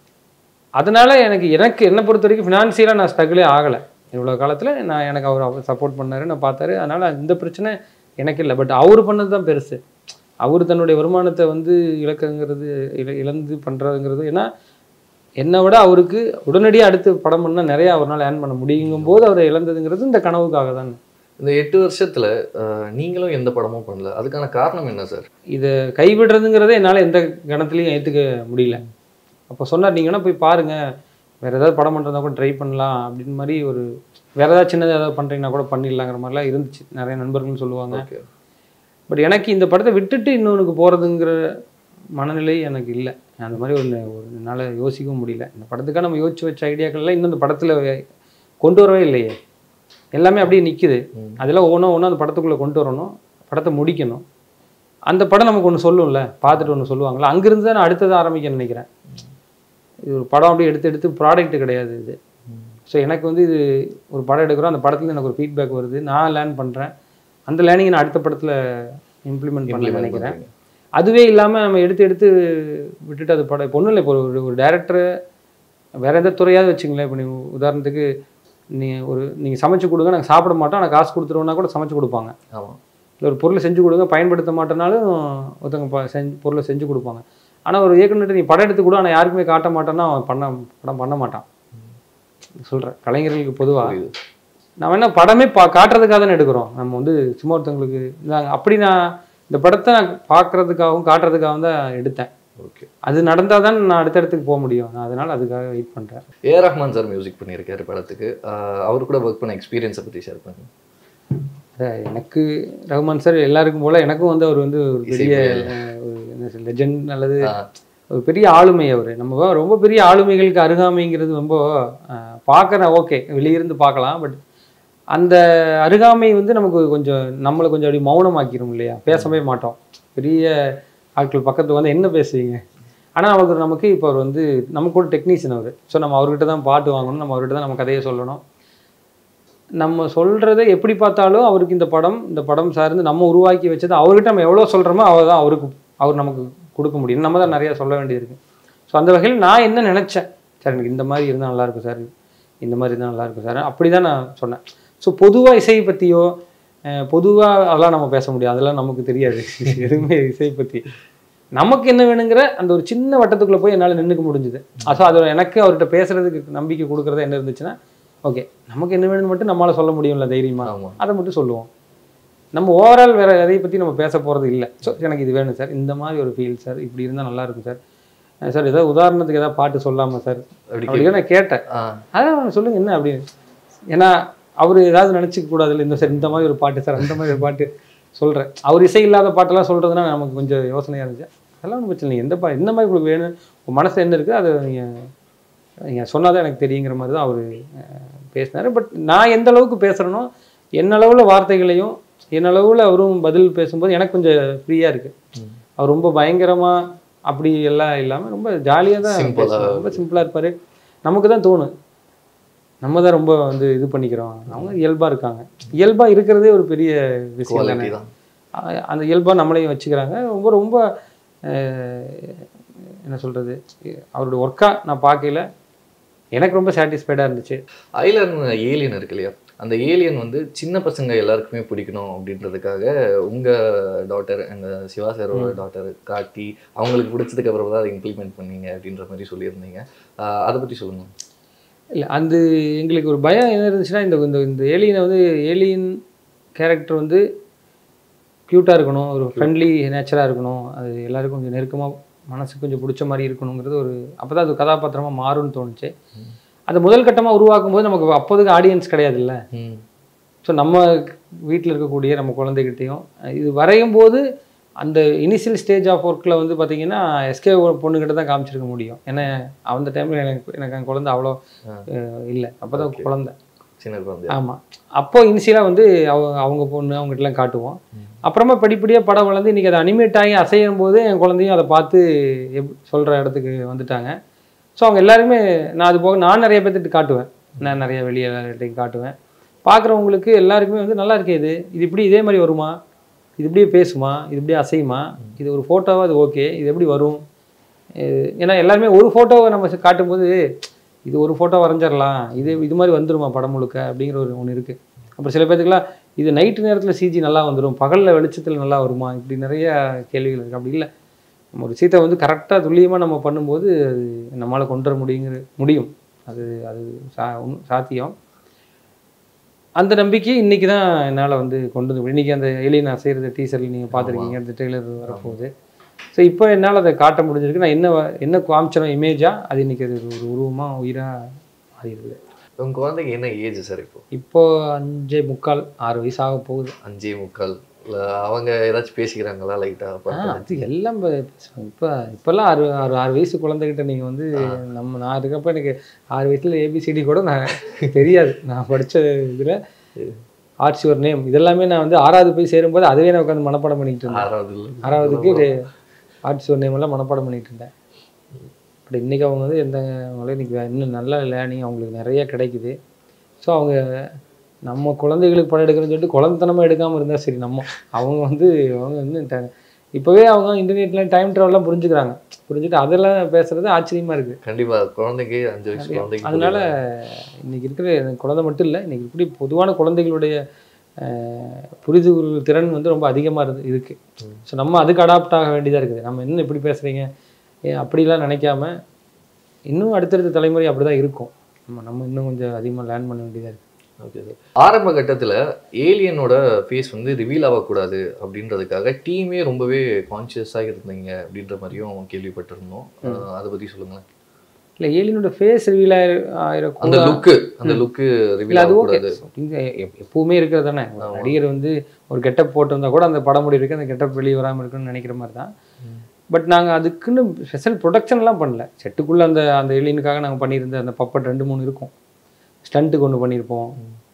அதனால எனக்கு எனக்கு என்னை பொறுத்த வரைக்கும் ஃபினான்சியலாக நான் ஸ்ட்ரகிளே ஆகலை இவ்வளோ காலத்தில் நான் எனக்கு அவர் அவர் சப்போர்ட் பண்ணாரு நான் பார்த்தாரு அதனால இந்த பிரச்சனை எனக்கு இல்லை பட் அவர் பண்ணது தான் பெருசு அவர் தன்னுடைய வருமானத்தை வந்து இழக்கங்கிறது இழ இழந்து பண்ணுறதுங்கிறது ஏன்னா என்னை விட அவருக்கு உடனடியாக அடுத்து படம் பண்ணால் நிறையா அவரால் ஏர்ன் பண்ண முடியுங்கும் போது அவர் இழந்ததுங்கிறது இந்த கனவுக்காக தான் இந்த எட்டு வருஷத்துல அஹ், நீங்களும் எந்த படமும் பண்ணல அதுக்கான காரணம் என்ன சார் இதை கைவிடுறதுங்கிறதே என்னால் எந்த கணத்துலையும் ஏற்றுக்க முடியல அப்போ சொன்னார் நீங்கள் வேணால் போய் பாருங்கள் வேறு ஏதாவது படம் பண்ணுறதா கூட ட்ரை பண்ணலாம் அப்படின்னு மாதிரி ஒரு வேறு ஏதாவது சின்னதாக ஏதாவது பண்ணுறீங்கன்னா கூட பண்ணிடலாங்கிற மாதிரிலாம் இருந்துச்சு நிறைய நண்பர்கள் சொல்லுவாங்க ஓகே பட் எனக்கு இந்த படத்தை விட்டுட்டு இன்னொன்றுக்கு போகிறதுங்கிற மனநிலை எனக்கு இல்லை அந்த மாதிரி ஒரு ஒரு என்னால் யோசிக்கவும் முடியல இந்த படத்துக்காக நம்ம யோசிச்சு வச்ச ஐடியாக்கள்லாம் இன்னும் இந்த படத்தில் கொண்டு வரவே இல்லையே எல்லாமே அப்படியே நிற்குது ம். அதெல்லாம் ஒவ்வொன்றும் ஒன்றும் அந்த படத்துக்குள்ளே கொண்டு வரணும் படத்தை முடிக்கணும் அந்த படம் நமக்கு ஒன்று சொல்லும்ல பார்த்துட்டு ஒன்று சொல்லுவாங்களா அங்கிருந்து தான் நான் அடுத்தது ஆரம்பிக்க நினைக்கிறேன் இது ஒரு படம் அப்படியே எடுத்து எடுத்து ப்ராடக்ட் கிடையாது இது ஸோ எனக்கு வந்து இது ஒரு படம் எடுக்கிறோம் அந்த படத்துல எனக்கு ஒரு ஃபீட்பேக் வருது நான் லேர்ன் பண்ணுறேன் அந்த லேர்னிங்கை நான் அடுத்த படத்தில் இம்ப்ளிமெண்ட் பண்ண Implement நினைக்கிறேன் பண்றீங்க. அதுவே இல்லாமல் நம்ம எடுத்து எடுத்து விட்டுட்டு அது படம் இப்போ ஒன்றும் இல்லை இப்போ ஒரு ஒரு டேரக்டர் வேற எந்த துறையாவது வச்சுங்களேன் இப்போ நீ உதாரணத்துக்கு நீ ஒரு நீங்கள் சமைச்சு கொடுங்க நாங்கள் சாப்பிட மாட்டோம் ஆனால் காசு கொடுத்துருவோம்னா கூட சமைச்சு கொடுப்பாங்க ஆமா இல்லை ஒரு பொருளை செஞ்சு கொடுங்க பயன்படுத்த மாட்டேனாலும் ஒருத்தவங்க ப- செஞ்சு பொருளை செஞ்சு கொடுப்பாங்க ஆனால் ஒரு இயக்குனர்கிட்ட நீ படம் எடுத்து கூட ஆனால் யாருக்குமே காட்ட மாட்டேன்னா அவன் பண்ண படம் பண்ண மாட்டான் சொல்கிறேன் கலைஞர்களுக்கு பொதுவாக புரியுது நம்ம என்ன படமே பா காட்டுறதுக்காக தானே எடுக்கிறோம் நம்ம வந்து சும்மா ஒருத்தவங்களுக்கு நாங்கள் அப்படி நான் இந்த படத்தை நான் பார்க்கறதுக்காகவும் காட்டுறதுக்காகவும் தான் எடுத்தேன் ஓகே அது நடந்தால் தான் நான் அடுத்த இடத்துக்கு போக முடியும் நான் அதனால் அதுக்காக வெயிட் பண்ணுறேன் ஏ ரஹ்மான் சார் மியூசிக் பண்ணியிருக்காரு படத்துக்கு அஹ், அவர் கூட ஒர்க் பண்ண எக்ஸ்பீரியன்ஸை பத்தி ஷேர் பண்ணுங்க எனக்கு ரகுமான் சார் எல்லாருக்கும் போல் எனக்கும் வந்து அவர் வந்து ஒரு பெரிய இசைப்பிரியர். அஹ், ஒரு என்ன லெஜண்ட் அல்லது ஆஹ், ஒரு பெரிய ஆளுமை அவர் நம்ம ரொம்ப பெரிய ஆளுமைகளுக்கு அருகாமைங்கிறது ரொம்ப பார்க்குற ஓகே வெளியிருந்து பார்க்கலாம் பட் அந்த அருகாமை வந்து நமக்கு கொஞ்சம் நம்மளை கொஞ்சம் அப்படி மௌனமாக்கிரும் இல்லையா பேசவே மாட்டோம் பெரிய ஆட்கள் பக்கத்துல வந்து என்ன பேசுவீங்க ஆனால் அவர் நமக்கு இப்போ அவர் வந்து நமக்கு கூட டெக்னீஷியன் அவர் ஸோ நம்ம அவர்கிட்ட தான் பாட்டு வாங்கணும் நம்ம அவர்கிட்ட தான் நம்ம கதையை சொல்லணும் நம்ம சொல்கிறத எப்படி பார்த்தாலும் அவருக்கு இந்த படம் இந்த படம் சார்ந்து நம்ம உருவாக்கி வச்சது அவர்கிட்ட நம்ம எவ்வளோ சொல்கிறோமோ அவர் தான் அவருக்கு அவர் நமக்கு கொடுக்க முடியும் நம்ம தான் நிறையா சொல்ல வேண்டியிருக்கு ஸோ அந்த வகையில் நான் என்ன நினச்சேன் சார் எனக்கு இந்த மாதிரி இருந்தால் நல்லாயிருக்கும் சார் இந்த மாதிரி இருந்தால் நல்லாயிருக்கும் சார் அப்படி தான் நான் சொன்னேன் ஸோ பொதுவாக இசையை பற்றியோ பொதுவாக அதெல்லாம் நம்ம பேச முடியாது அதெல்லாம் நமக்கு தெரியாது எதுவுமே இசையை பற்றி நமக்கு என்ன வேணுங்கிற அந்த ஒரு சின்ன வட்டத்துக்குள்ளே போய் என்னால் நின்றுக்க முடிஞ்சுது ஸோ அது எனக்கு அவர்கிட்ட பேசுறதுக்கு நம்பிக்கை கொடுக்குறதா என்ன இருந்துச்சுன்னா ஓகே நமக்கு என்ன வேணும்னு மட்டும் நம்மளால் சொல்ல முடியும்ல தைரியமா ஆமா அதை மட்டும் சொல்லுவோம் நம்ம ஓவரால் வேற எதை பற்றி நம்ம பேச போகிறது இல்லை ஸோ எனக்கு இது வேணும் சார் இந்த மாதிரி ஒரு ஃபீல் சார் இப்படி இருந்தால் நல்லா இருக்கும் சார் அஹ் சார் ஏதாவது உதாரணத்துக்கு ஏதாவது பாட்டு சொல்லாமா சார் அப்படி அப்படி நான் கேட்டேன் ஆஹ், அதான் சொல்லுங்க என்ன அப்படின்னு ஏன்னா அவர் ஏதாவது நினச்சிக்க கூடாதுல்ல இந்த சார் இந்த மாதிரி ஒரு பாட்டு சார் அந்த மாதிரி ஒரு பாட்டு சொல்கிறேன் அவர் இசை இல்லாத பாட்டெல்லாம் சொல்கிறதுனா நமக்கு கொஞ்சம் யோசனையாக இருந்துச்சு அதெல்லாம் ஒன்றும் பிரச்சனை இல்லை எந்த பா எந்த மாதிரி உங்களுக்கு வேணும் உங்கள் மனசு என்ன இருக்குது அதை நீங்கள் நீங்கள் சொன்னால் தான் எனக்கு தெரியுங்கிற மாதிரி தான் அவர் பேசினார் பட் நான் எந்த அளவுக்கு பேசுகிறேனோ என்ன அளவில் வார்த்தைகளையும் என்ன அளவில் அவரும் பதில் பேசும்போது எனக்கு கொஞ்சம் ஃப்ரீயாக இருக்குது அவர் ரொம்ப பயங்கரமாக அப்படி எல்லாம் இல்லாமல் ரொம்ப ஜாலியாக தான் Simple-ஆ. பேசுவாரு. ரொம்ப சிம்பிளாக இருப்பார் நமக்கு தான் தோணும் நம்ம தான் ரொம்ப வந்து இது பண்ணிக்கிறோம் அவங்க இயல்பாக இருக்காங்க இயல்பாக இருக்கிறதே ஒரு பெரிய விஷயம் குவாலிட்டி தானே தான் அ- அந்த இயல்பாக நம்மளையும் வச்சுக்கிறாங்க ரொம்ப ரொம்ப அஹ், என்ன சொல்கிறது அவருடைய ஒர்க்காக நான் பார்க்கல எனக்கு ரொம்ப சாட்டிஸ்ஃபைடாக இருந்துச்சு ஐலன் ஏலியன் இருக்கு இல்லையா அந்த ஏலியன் வந்து சின்ன பசங்க எல்லாருக்குமே பிடிக்கணும் அப்படின்றதுக்காக உங்க டாட்டர் எங்க சிவா சாரோட டாட்டர் காட்டி அவங்களுக்கு பிடிச்சதுக்கு அப்புறம் தான் அதை இம்ப்ளிமெண்ட் பண்ணீங்க அப்படின்ற மாதிரி சொல்லியிருந்தீங்க ஆஹ் அதை பத்தி சொல்லுங்க இல்லை அந்த எங்களுக்கு ஒரு பயம் என்ன இருந்துச்சுன்னா இந்த இந்த இந்த ஏலியனை வந்து ஏலியன் கேரக்டர் வந்து க்யூட்டாக இருக்கணும் ஒரு ஃப்ரெண்ட்லி நேச்சராக இருக்கணும் அது எல்லாருக்கும் கொஞ்சம் நெருக்கமாக மனசுக்கு கொஞ்சம் பிடிச்ச மாதிரி இருக்கணுங்கிறது ஒரு அப்போ தான் அது கதாபாத்திரமாக மாறும்னு தோணுச்சு அந்த முதல் கட்டமாக உருவாக்கும் போது நமக்கு அப்போதைக்கு ஆடியன்ஸ் கிடையாதுல்ல ம் ஸோ நம்ம வீட்டில் இருக்கக்கூடிய நம்ம குழந்தைகிட்டையும் இது வரையும் போது அந்த இனிஷியல் ஸ்டேஜ் ஆஃப் ஒர்க்கில் வந்து பார்த்தீங்கன்னா எஸ்கே பொண்ணுக்கிட்ட தான் காமிச்சிருக்க முடியும் ஏன்னா அந்த டைமில் எனக்கு எனக்கு என் குழந்தை அவ்வளோ இல்லை அப்போ தான் Okay. குழந்தை சின்ன குழந்தை ஆமாம் அப்போ இனிஷியலாக வந்து அவங்க அவங்க பொண்ணு அவங்ககிட்டலாம் காட்டுவோம் அப்புறமா படிப்படியாக படம் வளர்ந்து இன்றைக்கி அதை அனிமேட் ஆகி அசையும் போது என் குழந்தையும் அதை பார்த்து எப் சொல்கிற இடத்துக்கு வந்துட்டாங்க ஸோ அவங்க எல்லாருமே நான் அது போக நான் நிறைய பேர்த்துட்டு காட்டுவேன் நான் நிறைய வெளியே எல்லார்கிட்டையும் காட்டுவேன் பார்க்குறவங்களுக்கு எல்லாருக்குமே வந்து நல்லா இருக்கே இது இது இப்படி இதே மாதிரி வருமா இது இப்படியே பேசுமா இது இப்படியே அசையுமா இது ஒரு ஃபோட்டோவாக அது ஓகே இது எப்படி வரும் இது- ஏன்னா எல்லாருமே ஒரு ஃபோட்டோவை நம்ம காட்டும்போது இது ஒரு ஃபோட்டோ வரைஞ்சிடலாம் இது இது மாதிரி வந்துருமா படம் முழுக்க அப்படிங்கிற ஒரு ஒன்று இருக்குது அப்புறம் சில பேர்த்துக்குலாம் இது நைட்டு நேரத்தில் சிஜி நல்லா வந்துடும் பகலில் வெளிச்சத்தில் நல்லா வருமா இப்படி நிறைய கேள்விகள் இருக்குது அப்படி இல்லை நம்ம ஒரு விஷயத்தை வந்து கரெக்டாக துல்லியமாக நம்ம பண்ணும்போது அது நம்மளால் கொண்டு வர முடியுங்கிற முடியும் அது அது சா உண்மை- சாத்தியம் அந்த நம்பிக்கை இன்னைக்கு தான் என்னால் வந்து கொண்டு வந்து இன்னைக்கு அந்த எலியன் அசைகிறது டீசரில் நீங்கள் பார்த்துருக்கீங்க அந்த ட்ரெய்லர் வரப்போகுது ஸோ இப்போ என்னால் அதை காட்ட முடிஞ்சிருக்கு நான் என்ன வ- என்ன காமிச்சனோ இமேஜாக அது இன்னைக்கு அது ஒரு உருவமாக உயிராக மாறி இருக்குது உங்க குழந்தைக்கு என்ன ஏஜ் சார் இப்போ இப்போ அஞ்சே முக்கால் ஆறு வயசு ஆக போகுது அஞ்சே முக்கால் இல்ல அவங்க ஏதாச்சும் பேசிக்கிறாங்களா லைட்டா ஆ அது எல்லாம் இப்போ இப்போ இப்போல்லாம் ஆறு ஆறு ஆறு வயசு குழந்தைகிட்ட நீங்கள் வந்து நம்ம நான் இருக்கப்ப எனக்கு ஆறு வயசுல ஏபிசிடி கூட நான் தெரியாது நான் படித்த இதில் ஆர்ட்ஸ் யுவர் நேம் இதெல்லாமே நான் வந்து ஆறாவது போய் சேரும்போது அதுவே நான் உட்காந்து மனப்பாடம் பண்ணிட்டு இருந்தேன் ஆறாவது இல்ல ஆறாவதுக்கு ஆர்ட்ஸ் யுவர் நேம் எல்லாம் மனப்பாடம் பண்ணிட்டு இருந்தேன் பட் இன்றைக்கி அவங்க வந்து எந்த அவங்களே இன்னைக்கு இன்னும் நல்ல லேர்னிங் அவங்களுக்கு நிறைய கிடைக்குது ஸோ அவங்க நம்ம குழந்தைகளுக்கு படம் எடுக்கிறேன்னு சொல்லிட்டு குழந்தைத்தனமாக எடுக்காமல் இருந்தால் சரி நம்ம அவங்க வந்து அவங்க வந்து ட- இப்போவே அவங்க இன்டர்நெட்ல டைம் ட்ராவல்லாம் புரிஞ்சுக்கிறாங்க புரிஞ்சுட்டு அதெல்லாம் பேசுறது ஆச்சரியமா இருக்குது கண்டிப்பா குழந்தைக்கு அஞ்சு வயசு குழந்தைக்கு அதனால இன்னைக்கு இருக்கிற எனக்கு குழந்தை மட்டும் இல்லை இன்னைக்கு இப்படி பொதுவான குழந்தைகளுடைய அஹ், புரிதல் திறன் வந்து ரொம்ப அதிகமாக இருந்து இருக்கு ஸோ நம்ம அதுக்கு அடாப்ட் ஆக வேண்டியதாக இருக்குது நம்ம என்ன இப்படி பேசுகிறீங்க ஏன் அப்படிலாம் நினைக்காம இன்னும் அடுத்தடுத்த தலைமுறை அப்படி தான் இருக்கும் நம்ம நம்ம இன்னும் கொஞ்சம் அதிகமாக லேர்ன் பண்ண வேண்டியதாக இருக்குது ஓகே சார் ஆரம்ப கட்டத்துல ஏலியனோட ஃபேஸ் வந்து ரிவீல் ஆகக்கூடாது அப்படின்றதுக்காக டீமே ரொம்பவே கான்சியஸாக இருந்தீங்க அப்படின்ற மாதிரியும் கேள்விப்பட்டிருந்தோம் அஹ் அதை பத்தி சொல்லுங்களேன் இல்லை ஏலியனோட ஃபேஸ் ரிவீல் ஆயிர அந்த ஆயிரக்கூடாது லுக்கு அந்த லுக்கு ரிவீல் இல்லை அது ஓகே ஆகக்கூடாது எப்பவுமே இருக்கிறது தானே ஒரு நடிகர் வந்து ஒரு கெட்டப் போட்டிருந்தா கூட அந்த படம் முடிவு அந்த கெட்டப் வெளியே வராமல் இருக்குன்னு நினைக்கிற மாதிரி தான் பட் நாங்கள் அதுக்குன்னு ஸ்பெஷல் ப்ரொடக்ஷன்லாம் பண்ணல செட்டுக்குள்ளே அந்த அந்த எலியனுக்காக நாங்கள் பண்ணியிருந்த அந்த பப்பட் ரெண்டு மூணு இருக்கும் ஸ்டண்ட்டுக்கு ஒன்று பண்ணியிருப்போம்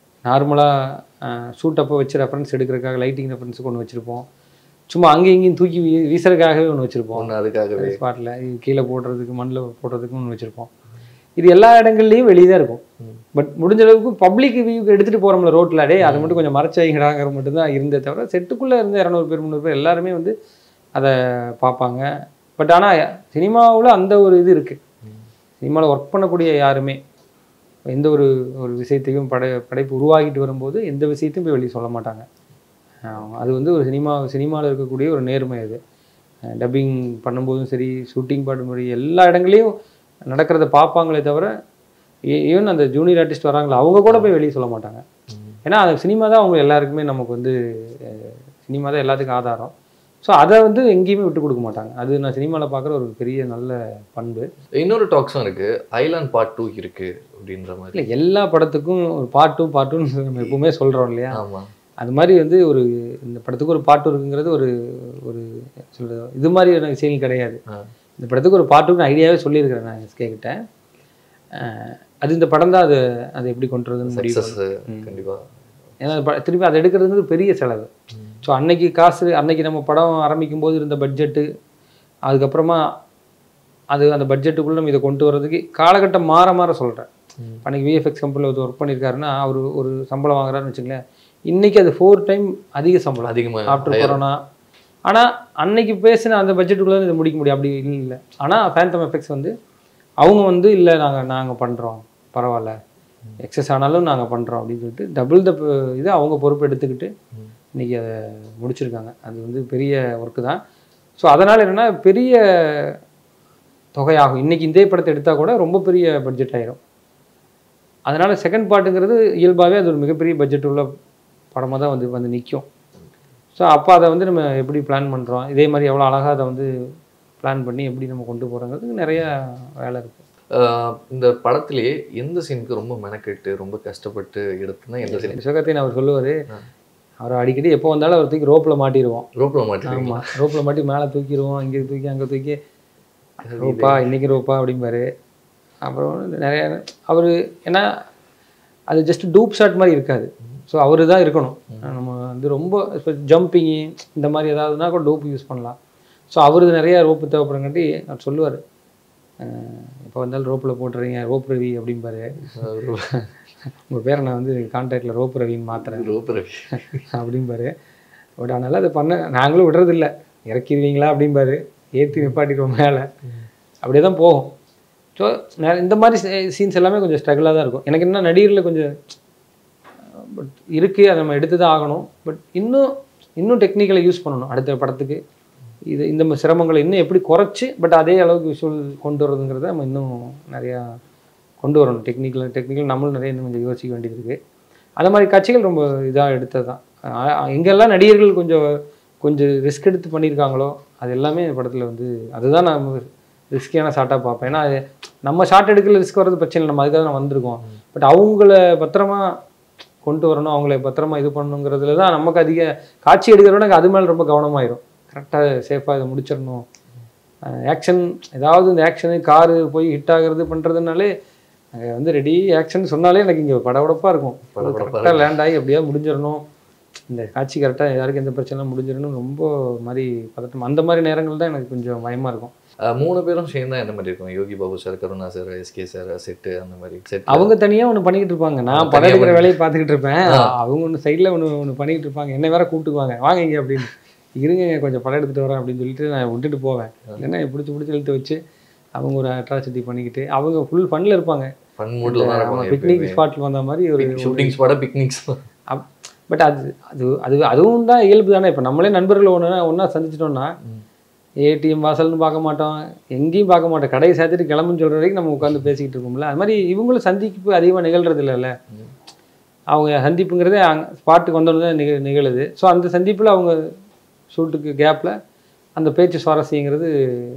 நார்மலாக ஷூட் அப்போ வச்சு ரெஃபரன்ஸ் எடுக்கிறதுக்காக லைட்டிங் ரெஃபரன்ஸுக்கு ஒன்று வச்சுருப்போம் சும்மா அங்கேயும் இங்கேயும் தூக்கி வீ வீசுறதுக்காகவே ஒன்று வச்சுருப்போம் ஒன்று அதுக்காகவே ஸ்பாட்டில் கீழே போடுறதுக்கு மண்ணில் போடுறதுக்கு ஒன்று வச்சுருப்போம் இது எல்லா இடங்கள்லையும் வெளியே தான் இருக்கும் பட் முடிஞ்ச அளவுக்கு பப்ளிக் வியூக்கு எடுத்துகிட்டு போகிறோம்ல ரோட்டில் டே அதை மட்டும் கொஞ்சம் மறைச்சு வைங்கடாங்கிற மட்டும்தான் இருந்தே தவிர செட்டுக்குள்ளே இருந்த இரநூறு பேர் முந்நூறு பேர் எல்லாருமே வந்து அதை பார்ப்பாங்க பட் ஆனால் சினிமாவில் அந்த ஒரு இது இருக்குது சினிமாவில் ஒர்க் பண்ணக்கூடிய யாருமே எந்த ஒரு ஒரு விஷயத்தையும் படை படைப்பு உருவாகிட்டு வரும்போது எந்த விஷயத்தையும் போய் வெளியே சொல்ல மாட்டாங்க ஆஹ் அது வந்து ஒரு சினிமா சினிமாவில் இருக்கக்கூடிய ஒரு நேர்மை அது டப்பிங் பண்ணும்போதும் சரி ஷூட்டிங் பண்ணும்போது எல்லா இடங்களையும் நடக்கிறத பார்ப்பாங்களே தவிர ஈவன் அந்த ஜூனியர் ஆர்டிஸ்ட் வராங்களா அவங்க கூட போய் வெளியே சொல்ல மாட்டாங்க ஏன்னா அந்த சினிமா தான் அவங்க எல்லாருக்குமே நமக்கு வந்து சினிமா தான் எல்லாத்துக்கும் ஆதாரம் ஸோ அதை வந்து எங்கேயுமே விட்டு கொடுக்க மாட்டாங்க அது நான் சினிமாவில் பார்க்குற ஒரு பெரிய நல்ல பண்பு இன்னொரு டாக்ஸும் இருக்கு ஐலாண்ட் பார்ட் டூ இருக்கு அப்படின்ற மாதிரி இல்லை எல்லா படத்துக்கும் ஒரு பார்ட் டூ பார்ட் டூன்னு நம்ம எப்பவுமே சொல்கிறோம் இல்லையா ஆமா அது மாதிரி வந்து ஒரு இந்த படத்துக்கு ஒரு பாட்டு இருக்குங்கிறது ஒரு ஒரு சொல்கிறது இது மாதிரியான விஷயங்கள் கிடையாது ஆ. இந்த படத்துக்கு ஒரு பாட்டு இருக்குன்னு ஐடியாவே சொல்லியிருக்கிறேன் நான் எஸ்கே கிட்ட அஹ் அது இந்த படம் தான் அது அதை எப்படி கொண்டு வரதுன்னு முடிவு சக்ஸஸ் கண்டிப்பா ஏன்னா அது ப- திருப்பி அதை எடுக்கிறதுங்கிறது பெரிய செலவு ஸோ அன்னைக்கு காசு அன்னைக்கு நம்ம படம் ஆரம்பிக்கும் போது இருந்த பட்ஜெட்டு அதுக்கப்புறமா அது அந்த பட்ஜெட்டுக்குள்ளே நம்ம இதை கொண்டு வர்றதுக்கு காலகட்டம் மாற மாற சொல்கிறேன் அன்னைக்கு விஎஃப்எக்ஸ் கம்பெனியில் ஒருத்தர் ஒர்க் பண்ணியிருக்காருன்னா அவர் ஒரு சம்பளம் வாங்குறாருன்னு வச்சுங்களேன் இன்னைக்கு அது ஃபோர் டைம் அதிக சம்பளம் அதிகமா ஆஃப்டர் higher. கொரோனா ஆனால் அன்னைக்கு பேசின அந்த பட்ஜெட்டுக்குள்ளே இதை முடிக்க முடியும் அப்படி இல்லை ஆனால் ஃபேந்தம் எஃபெக்ட்ஸ் வந்து அவங்க வந்து இல்லை நாங்கள் நாங்கள் பண்ணுறோம் பரவாயில்ல எக்ஸஸ் ஆனாலும் நாங்கள் பண்ணுறோம் அப்படின்னு சொல்லிட்டு டபுள் த இது அவங்க பொறுப்பு எடுத்துக்கிட்டு இன்னைக்கு அதை முடிச்சிருக்காங்க அது வந்து பெரிய ஒர்க்கு தான் ஸோ அதனால் என்னென்னா பெரிய தொகையாகும் இன்னைக்கு இதே படத்தை எடுத்தால் கூட ரொம்ப பெரிய பட்ஜெட் ஆயிரும் அதனால் செகண்ட் பார்ட்டுங்கிறது இயல்பாகவே அது ஒரு மிகப்பெரிய பட்ஜெட் உள்ள படமாக தான் வந்து வந்து நிற்கும் ஸோ அப்போ அதை வந்து நம்ம எப்படி பிளான் பண்ணுறோம் இதே மாதிரி எவ்வளோ அழகாக அதை வந்து பிளான் பண்ணி எப்படி நம்ம கொண்டு போகிறோங்கிறதுக்கு நிறைய வேலை இருக்குது ஆஹ் இந்த படத்திலேயே எந்த சீனுக்கு ரொம்ப மெனக்கெட்டு ரொம்ப கஷ்டப்பட்டு எடுத்துனா எந்த சீன் சிவகார்த்தியன் அவர் சொல்லுவார் ஆ. அவர் அடிக்கடி எப்போ வந்தாலும் அவர் தூக்கி ரோப்பில் மாட்டிடுவோம் ரோப்ல மாட்டீங்க ஆமாம் ரோப்பில் மாட்டி மேலே தூக்கிடுவோம் இங்கே தூக்கி அங்கே தூக்கி ரோப்பா இன்னைக்கு ரோப்பா அப்படிம்பாரு அப்புறம் நிறைய அவர் ஏன்னா அது ஜஸ்ட் டூப் ஷாட் மாதிரி இருக்காது ஸோ அவர் தான் இருக்கணும் நம்ம வந்து ரொம்ப இப்போ ஜம்பிங்கு இந்த மாதிரி ஏதாவதுனா கூட டூப் யூஸ் பண்ணலாம் ஸோ அவருக்கு நிறைய ரோப்பு தேவைப்படுறங்காட்டி அவர் சொல்லுவார் இப்போ வந்தாலும் ரோப்பில் போட்டுறீங்க ரோப் ரவி அப்படிம்பாரு உங்கள் பேரை நான் வந்து கான்டாக்டில் ரோப் ரவின்னு மாத்துறேன் ரோப் ரவி அப்படிம்பாரு பட் அதனால் அதை பண்ண நாங்களும் விடுறதில்ல இறக்கிடுவீங்களா அப்படிம்பாரு ஏற்றி நிப்பாட்டிடுவோம் மேலே அப்படியே தான் போகும் ஸோ இந்த மாதிரி சீன்ஸ் எல்லாமே கொஞ்சம் ஸ்ட்ரகிளாக தான் இருக்கும் எனக்கு என்ன நடிகரில் கொஞ்சம் பட் இருக்குது அதை நம்ம எடுத்து தான் ஆகணும் பட் இன்னும் இன்னும் டெக்னிக்கலை யூஸ் பண்ணணும் அடுத்த படத்துக்கு இது இந்த ம- சிரமங்களை இன்னும் எப்படி குறைச்சி பட் அதே அளவுக்கு விஷுவல் கொண்டு வரதுங்கிறத நம்ம இன்னும் நிறையா கொண்டு வரணும் டெக்னிக்கல் டெக்னிக்கல் நம்மளும் நிறைய இன்னும் கொஞ்சம் யோசிக்க வேண்டியது இருக்குது அந்த மாதிரி காட்சிகள் ரொம்ப இதாக எடுத்தது தான் எங்கெல்லாம் நடிகர்கள் கொஞ்சம் கொஞ்சம் ரிஸ்க் எடுத்து பண்ணியிருக்காங்களோ அது எல்லாமே இந்த படத்தில் வந்து அதுதான் நான் ரிஸ்கியான ஷாட்டாக பார்ப்பேன் ஏன்னா அது நம்ம ஷாட் எடுக்கல ரிஸ்க் வர்றது பிரச்சனை இல்லை நம்ம அதுக்காக தான் வந்திருக்கோம் பட் அவங்கள பத்திரமா கொண்டு வரணும் அவங்கள பத்திரமா இது பண்ணணுங்கிறதுல தான் நமக்கு அதிக காட்சி எடுக்கிறோட எனக்கு அது மேலே ரொம்ப கவனமாயிரும் கரெக்டாக சேஃபாக இதை முடிச்சிடணும் ஆக்ஷன் ஏதாவது இந்த ஆக்ஷனு காரு போய் ஹிட் ஆகுறது பண்ணுறதுனாலே அங்கே வந்து ரெடி ஆக்ஷன் சொன்னாலே எனக்கு இங்கே படபடப்பாக இருக்கும் படபடப்பா கரெக்டாக லேண்ட் ஆகி எப்படியா முடிஞ்சிடணும் இந்த காட்சி கரெக்டாக யாருக்கும் எந்த பிரச்சனையும் முடிஞ்சிடணும் ரொம்ப மாதிரி பதட்டம் அந்த மாதிரி நேரங்கள் தான் எனக்கு கொஞ்சம் பயமாக இருக்கும் ஆஹ் மூணு பேரும் சேர்ந்தா எந்த மாதிரி இருக்கும் Yogi Babu sir Karuna sir SK sir set அந்த மாதிரி செட் அவங்க தனியாக ஒன்று பண்ணிக்கிட்டு இருப்பாங்க நான் அவங்க படம் தனியா எடுக்கிற பண்ணி- வேலையை பார்த்துக்கிட்டு இருப்பேன் ஆ. அவங்க ஒன்று சைடில் ஒன்று ஒன்று பண்ணிக்கிட்டு இருப்பாங்க என்ன வேற கூப்பிட்டுக்குவாங்க வாங்க இங்க அப்படின்னு இருங்க கொஞ்சம் படம் எடுத்துகிட்டு வரேன் அப்படின்னு சொல்லிட்டு நான் விட்டுட்டு போவேன் இல்லைன்னா பிடிச்சி பிடிச்சி இழுத்து வச்சு அவங்க ஒரு அட்ராசிட்டி பண்ணிக்கிட்டு அவங்க ஃபுல் ஃபன்னில் இருப்பாங்க ஃபன் மூட்ல தான் இருப்பாங்க பிக்னிக் ஸ்பாட்டில் வந்த மாதிரி ஒரு ஷூட்டிங் ஸ்பாட பிக்னிக்ஸ் பட் அது அது அது அதுவும் தான் இயல்பு தானே இப்போ நம்மளே நண்பர்கள் ஒன்று ஒன்றா சந்திச்சிட்டோம்னா ஏடிஎம் வாசல்னு பார்க்க மாட்டோம் எங்கேயும் பார்க்க மாட்டோம் கடையை சேர்த்துட்டு கிளம்புன்னு சொல்கிற வரைக்கும் நம்ம உட்காந்து பேசிக்கிட்டு இருக்கோம்ல அது மாதிரி இவங்களும் சந்திப்பு அதிகமாக நிகழ்றது இல்லைல்ல அவங்க சந்திப்புங்கிறதே அங்கே ஸ்பாட்டுக்கு வந்தோன்னு தான் நிக நிகழுது ஸோ அந்த சந்திப்பில் அவங்க ஷூட்டுக்கு கேப்பில் அந்த பேச்சு சுவாரஸ்யங்கிறது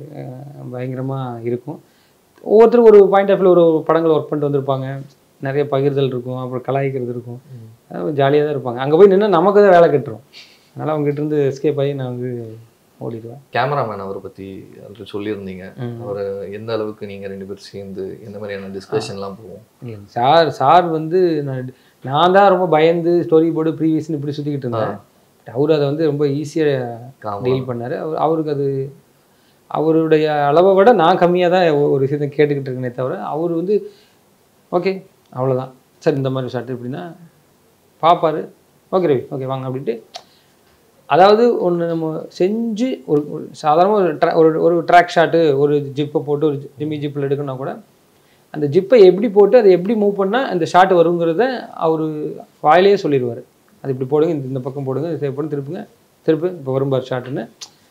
பயங்கரமாக இருக்கும் ஒவ்வொருத்தரும் ஒரு பாயிண்ட் ஆஃப் ஒரு படங்கள் ஒர்க் பண்ணிட்டு வந்திருப்பாங்க நிறைய பகிர்தல் இருக்கும் அப்புறம் கலாய்க்கிறது இருக்கும் ஜாலியாக தான் இருப்பாங்க அங்கே போய் நின்று நமக்கு தான் வேலை கட்டுரும் அதனால் அவங்ககிட்ட இருந்து எஸ்கேப் ஆகி நான் வந்து ஓடிடுவேன் கேமராமேன் அவரை பத்தி already சொல்லியிருந்தீங்க ம். அவரை எந்த அளவுக்கு நீங்க ரெண்டு பேரும் சேர்ந்து எந்த மாதிரியான டிஸ்கஷன்லாம் போவோம் இல்ல, சார் சார் வந்து நான் நான் தான் ரொம்ப பயந்து ஸ்டோரி போர்டு ப்ரீவியஸ்னு இப்படி சுற்றிக்கிட்டு இருந்தேன் பட் அவர் அதை வந்து ரொம்ப ஈஸியாக காமா. டீல் பண்ணார் அவர் அவருக்கு அது அவருடைய அளவை விட நான் கம்மியாக தான் ஒ- ஒரு விஷயத்தை கேட்டுக்கிட்டு இருக்கேனே தவிர அவர் வந்து ஓகே அவ்வளோதான் சார் இந்த மாதிரி ஷாட் எப்படின்னா பார்ப்பாரு ஓகே ரவி ஓகே வாங்க அப்படின்ட்டு அதாவது ஒன்று நம்ம செஞ்சு ஒரு ஒரு சாதாரண ஒரு tra- ஒரு ஒரு ட்ராக் ஷாட்டு ஒரு ஜிப்பை போட்டு ஒரு ஜிம்மி ஜிப்பில் எடுக்கணும்னா கூட அந்த ஜிப்பை எப்படி போட்டு அதை எப்படி மூவ் பண்ணால் அந்த ஷாட் வருங்கிறத அவர் வாயிலேயே சொல்லிடுவார் அது இப்படி போடுங்க இந்த இந்த பக்கம் போடுங்க இது போட்டு திருப்புங்க திருப்பு இப்போ வரும்பார் ஷாட்டுன்னு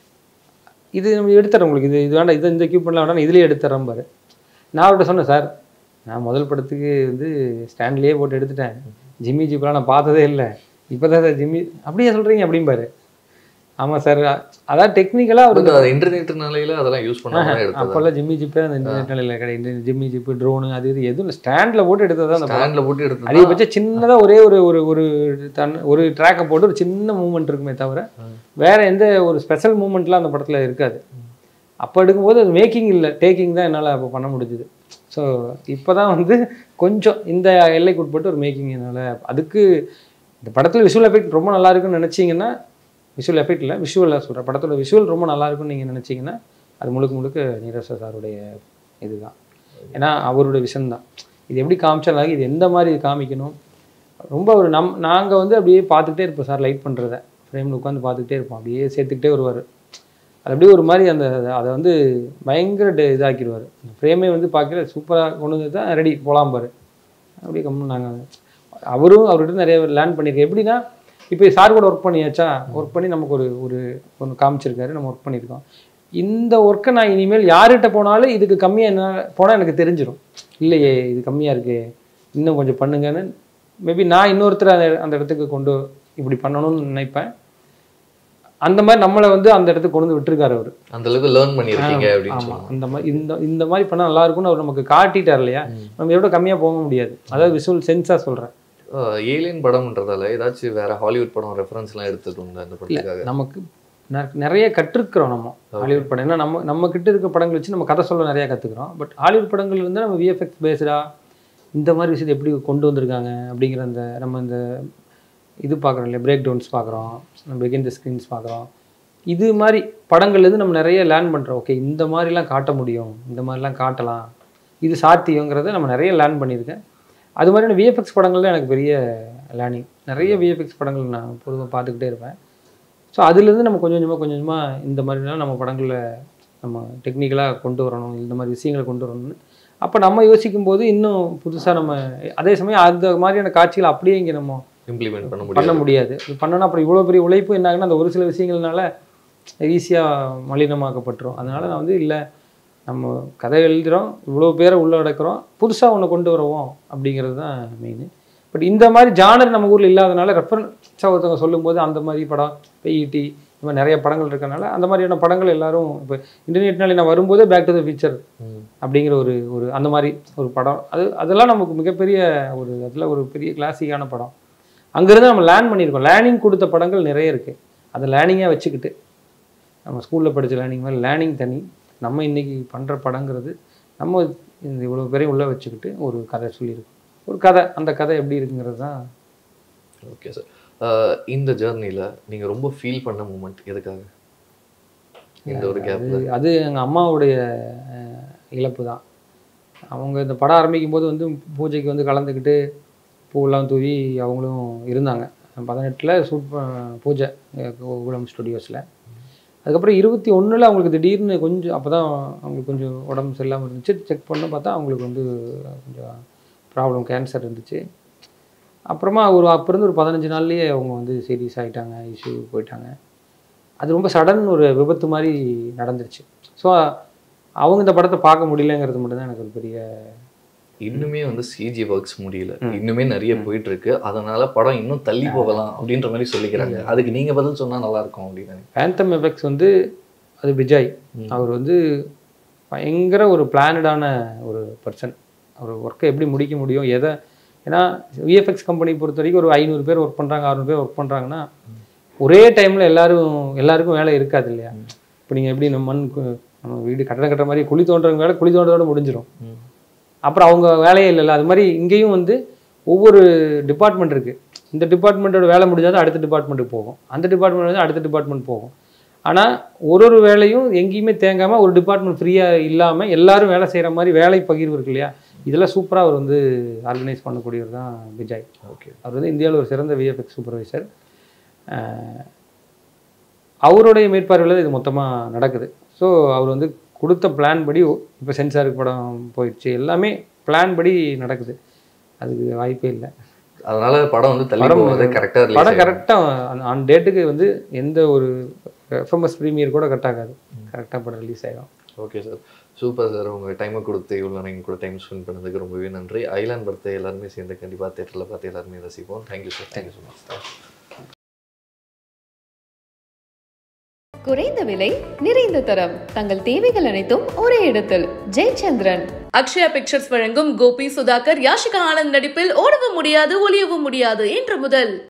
இது நம்ம எடுத்துறோம் உங்களுக்கு இது இது வேண்டாம் இது இந்த எக்யூப்மெண்ட்லாம் வேண்டாம் இதுலேயே எடுத்துறேன் பாரு நான் அவர்கிட்ட சொன்னேன் சார் நான் முதல் படத்துக்கு வந்து ஸ்டாண்ட்லேயே போட்டு எடுத்துட்டேன் ஜிம்மி ஜிப்லாம் நான் பார்த்ததே இல்லை இப்போ தான் சார் ஜிம்மி அப்படியே சொல்கிறீங்க அப்படிம்பாரு ஆமாம் சார் அதான் டெக்னிக்கலாக பட் அவருக்கு அது இன்டர்நெட்னால அதெல்லாம் யூஸ் பண்ணாம எடுத்தது அப்போல்லாம் ஜிம்மி ஜிப்பே அந்த இன்டர்நெட் நிலையில் கிடையாது ஜிம்மி ஜிப்பு ட்ரோனு அது இது எதுவும் ஸ்டாண்டில் போட்டு எடுத்தது தான் அந்த படம் ஸ்டாண்ட்ல போட்டு எடுத்தது அதிகபட்சம் சின்னதாக ஒரே ஒரு ஒரு ஒரு தன் ஒரு ட்ராக்கை போட்டு ஒரு சின்ன மூமெண்ட் இருக்குமே தவிர வேற எந்த ஒரு ஸ்பெஷல் மூமெண்ட்லாம் அந்த படத்தில் இருக்காது அப்போ எடுக்கும்போது அது மேக்கிங் இல்லை டேக்கிங் தான் என்னால் அப்போ பண்ண முடிஞ்சுது ஸோ இப்போ தான் வந்து கொஞ்சம் இந்த எல்லைக்கு உட்பட்டு ஒரு மேக்கிங் என்னால் அதுக்கு இந்த படத்தில் விஷுவல் எஃபெக்ட் ரொம்ப நல்லா இருக்குன்னு நினச்சிங்கன்னா விஷுவல் எஃபெக்ட் இல்லை விஷுவலாக சொல்கிறேன் படத்தோட விஷுவல் ரொம்ப நல்லா இருக்குன்னு நீங்கள் நினச்சிங்கன்னா அது முழுக்க முழுக்க நீரஜ் சாருடைய இதுதான் ஏன்னா அவருடைய விஷன் தான் இது எப்படி காமிச்சாலும் இது எந்த மாதிரி இது காமிக்கணும் ரொம்ப ஒரு நம் நாங்கள் வந்து அப்படியே பார்த்துக்கிட்டே இருப்போம் சார் லைட் பண்ணுறத ஃப்ரேமில் உட்காந்து பார்த்துக்கிட்டே இருப்போம் அப்படியே சேர்த்துக்கிட்டே வருவார் அது அப்படியே ஒரு மாதிரி அந்த அதை வந்து பயங்கர டே- இதாக்கிடுவார் ஃப்ரேமே வந்து பார்க்கல சூப்பராக கொண்டு வந்து தான் ரெடி போலாம் பாரு அப்படியே கம்மு நாங்கள் அவரும் அவர்கிட்ட நிறைய லேர்ன் பண்ணியிருக்கேன் எப்படின்னா இப்போ சார் கூட ஒர்க் பண்ணியாச்சா ஒர்க் பண்ணி நமக்கு ஒரு ஒரு ஒன்று காமிச்சிருக்காரு நம்ம ஒர்க் பண்ணியிருக்கோம் இந்த ஒர்க்கை நான் இனிமேல் யார்கிட்ட போனாலும் இதுக்கு கம்மியாக என்ன போனால் எனக்கு தெரிஞ்சிடும் இல்லையே இது கம்மியாக இருக்கு இன்னும் கொஞ்சம் பண்ணுங்கன்னு மேபி நான் இன்னொருத்தர் அந்த அந்த இடத்துக்கு கொண்டு இப்படி பண்ணணும்னு நினைப்பேன் அந்த மாதிரி நம்மளை வந்து அந்த இடத்துக்கு கொண்டு வந்து விட்டுருக்காரு அவர் அந்த அளவுக்கு லேர்ன் பண்ணிருக்கீங்க அப்படின்னு ஆமா சொன்னாங்க அந்த மாதிரி இந்த இந்த மாதிரி பண்ணா நல்லா இருக்கும்னு அவர் நமக்கு காட்டிட்டார் இல்லையா நம்ம எவ்வளோ கம்மியா போக முடியாது அதாவது விஷுவல் சென்ஸா சொல்றேன் ஏலியன் படம்ன்றதால ஏதாச்சும் வேற ஹாலிவுட் படம் ரெஃபரன்ஸ் எல்லாம் எடுத்துட்டு உண்டு அந்த படத்துக்காக நமக்கு நெ- நிறைய கற்றுக்கிறோம் நம்ம ஹாலிவுட் படம் ஏன்னா நம்ம நம்ம கிட்ட இருக்க படங்கள் வச்சு நம்ம கதை சொல்ல நிறைய கத்துக்கிறோம் பட் ஹாலிவுட் படங்கள் வந்து நம்ம விஎஃப்எக்ஸ் பேஸ்டா இந்த மாதிரி விஷயத்தை எப்படி கொண்டு வந்திருக்காங்க அப்படிங்கிற அந்த நம்ம இந்த இது பார்க்குறோம் இல்லையா பிரேக் டவுன்ஸ் பார்க்குறோம் நம்ம பிகின் த ஸ்க்ரீன்ஸ் பார்க்குறோம் இது மாதிரி படங்கள்லேருந்து நம்ம நிறைய லேர்ன் பண்ணுறோம் ஓகே இந்த மாதிரிலாம் காட்ட முடியும் இந்த மாதிரிலாம் காட்டலாம் இது சாத்தியங்கிறத நம்ம நிறைய லேர்ன் பண்ணியிருக்கேன் அது மாதிரியான விஎஃப்எக்ஸ் படங்கள் தான் எனக்கு பெரிய லேர்னிங் நிறைய விஎஃப்எக்ஸ் படங்கள் நான் பொதுவாக பார்த்துக்கிட்டே இருப்பேன் ஸோ அதுலேருந்து நம்ம கொஞ்சம் கொஞ்சமாக கொஞ்சம் கொஞ்சமாக இந்த மாதிரிலாம் நம்ம படங்களில் நம்ம டெக்னிக்கலாக கொண்டு வரணும் இந்த மாதிரி விஷயங்களை கொண்டு வரணும்னு அப்போ நம்ம யோசிக்கும் போது இன்னும் புதுசாக நம்ம அதே சமயம் அந்த மாதிரியான காட்சிகளை அப்படியே இங்கே நம்ம இம்ப்ளிமெண்ட் பண்ண பண்ண முடியும் முடியாது இது பண்ணனா அப்புறம் இவ்வளோ பெரிய உழைப்பு என்ன ஆகுன்னா அந்த ஒரு சில விஷயங்கள்னால ஈஸியாக மலினமாக்கப்பட்டுரும் அதனால நான் வந்து இல்லை நம்ம கதை எழுதுகிறோம் இவ்வளோ பேரை உள்ளடக்கிறோம் புதுசாக ஒன்று கொண்டு வருவோம் அப்படிங்கிறது தான் மெயின் பட் இந்த மாதிரி ஜானர் நம்ம ஊரில் இல்லாதனால ரெஃபரன்ஸாக ஒருத்தவங்க சொல்லும்போது அந்த மாதிரி படம் பெய்டி இந்த மாதிரி நிறைய படங்கள் இருக்கறனால அந்த மாதிரியான படங்கள் எல்லாரும் இப்போ இன்டர்நெட்னால நான் வரும்போதே பேக் டு த ஃபியூச்சர் ம். அப்படிங்கிற ஒரு ஒரு அந்த மாதிரி ஒரு படம் அது அதெல்லாம் நமக்கு மிகப்பெரிய ஒரு அதில் ஒரு பெரிய கிளாசிக்கான படம் அங்கேருந்து நம்ம லேர்ன் பண்ணியிருக்கோம் லேர்னிங் கொடுத்த படங்கள் நிறைய இருக்குது அதை லேர்னிங்காக வச்சுக்கிட்டு நம்ம ஸ்கூலில் படித்த லேர்னிங் மாதிரி லேர்னிங் தனி நம்ம இன்னைக்கு பண்ணுற படங்கிறது நம்ம இந்த இவ்வளோ பேரையும் உள்ளே வச்சுக்கிட்டு ஒரு கதை சொல்லியிருக்கோம் ஒரு கதை அந்த கதை எப்படி இருக்குங்கிறது தான் ஓகே சார் இந்த ஜேர்னில நீங்க ரொம்ப ஃபீல் பண்ண மூமெண்ட் எதுக்காக இந்த ஒரு கேப்ல அது அது எங்கள் அம்மாவுடைய அஹ், இழப்பு தான் அவங்க இந்த படம் ஆரம்பிக்கும் போது வந்து பூஜைக்கு வந்து கலந்துக்கிட்டு பூவெல்லாம் தூவி அவங்களும் இருந்தாங்க பதினெட்டில் ஷூட் பூஜை அஹ், கோகுலம் ஸ்டுடியோஸில் அதுக்கப்புறம் இருபத்தி ஒண்ணுல அவங்களுக்கு திடீர்னு கொஞ்சம் அப்போ தான் அவங்களுக்கு கொஞ்சம் உடம்பு சரியில்லாமல் இருந்துச்சு செக் பண்ண பார்த்தா அவங்களுக்கு வந்து கொஞ்சம் ப்ராப்ளம் கேன்சர் இருந்துச்சு அப்புறமா ஒரு அப்போ இருந்து ஒரு பதினஞ்சு நாள்லயே அவங்க வந்து சீரியஸ் ஆகிட்டாங்க இஷ்யூ போயிட்டாங்க அது ரொம்ப சடன் ஒரு விபத்து மாதிரி நடந்துருச்சு ஸோ அவங்க இந்த படத்தை பார்க்க முடியலங்கிறது மட்டும்தான் எனக்கு ஒரு பெரிய இன்னுமே வந்து சிஜி ஒர்க்ஸ் முடியல இன்னுமே நிறைய போயிட்டு இருக்கு அதனால படம் இன்னும் தள்ளி போகலாம் அப்படின்ற மாதிரி சொல்லிக்கிறாங்க அதுக்கு நீங்க பதில் சொன்னா நல்லா இருக்கும் அப்படின்னு பேந்தம் எஃபெக்ட்ஸ் வந்து அது விஜய் அவர் வந்து பயங்கர ஒரு பிளானடான ஒரு பர்சன் அவர் ஒர்க்கை எப்படி முடிக்க முடியும் எதை ஏன்னா விஎஃப்எக்ஸ் கம்பெனி பொறுத்த வரைக்கும் ஒரு ஐநூறு பேர் ஒர்க் பண்ணுறாங்க அறுநூறு பேர் ஒர்க் பண்ணுறாங்கன்னா ஒரே டைமில் எல்லாரும் எல்லாருக்கும் வேலை இருக்காது இல்லையா இப்போ நீங்கள் எப்படி நம்ம மண் கு- நம்ம வீடு கட்டடம் கட்டுற மாதிரி குழி தோன்றவங்க வேலை குழி தோன்றதோட முடிஞ்சிடும் அப்புறம் அவங்க வேலையே இல்லைல்ல அது மாதிரி இங்கேயும் வந்து ஒவ்வொரு டிபார்ட்மெண்ட் இருக்குது இந்த டிபார்ட்மெண்ட்டோட வேலை முடிஞ்சாதான் அடுத்த டிபார்ட்மெண்ட்டுக்கு போகும் அந்த டிபார்ட்மெண்ட் வந்து அடுத்த டிபார்ட்மெண்ட் போகும் ஆனால் ஒரு ஒரு வேலையும் எங்கேயுமே தேங்காமல் ஒரு டிபார்ட்மெண்ட் ஃப்ரீயாக இல்லாமல் எல்லாரும் வேலை செய்கிற மாதிரி வேலை பகிர்வு இருக்கு இல்லையா இதெல்லாம் சூப்பராக அவர் வந்து ஆர்கனைஸ் பண்ணக்கூடியவர் தான் விஜய் ஓகே அவர் வந்து இந்தியாவில் ஒரு சிறந்த விஎஃப்எக்ஸ் சூப்பர்வைசர் அவருடைய மேற்பார்வையில் தான் இது மொத்தமாக நடக்குது ஸோ அவர் வந்து கொடுத்த பிளான் படி இப்போ சென்சாருக்கு படம் போயிடுச்சு எல்லாமே பிளான் படி நடக்குது அதுக்கு வாய்ப்பே இல்லை அதனால படம் வந்து தள்ளி படம் போகாது கரெக்டா படம் கரெக்டாக ஆன் டேட்டுக்கு வந்து எந்த ஒரு எஃப்எம்எஸ் ப்ரீமியர் கூட கரெக்ட் ஆகாது கரெக்டாக படம் ரிலீஸ் ஆகிடும் ஓகே சார் சூப்பர் சார் உங்க டைமை கொடுத்து இவ்வளோ நீங்கள் கூட டைம் ஸ்பெண்ட் பண்ணதுக்கு ரொம்பவே நன்றி ஐலாண்ட் பர்த்டே எல்லாருமே சேர்ந்து கண்டிப்பாக தேட்டரில் பார்த்து எல்லாருமே ரசிப்போம் thank you sir thank you so much குறைந்த விலை நிறைந்த தரம் தங்கள் தேவைகள் அனைத்தும் ஒரே இடத்தில் ஜெயச்சந்திரன் அக்ஷயா பிக்சர்ஸ் வழங்கும் கோபி சுதாகர் யாஷிகா ஆனந்த் நடிப்பில் ஓடவும் முடியாது ஒளியவும் முடியாது இன்று முதல்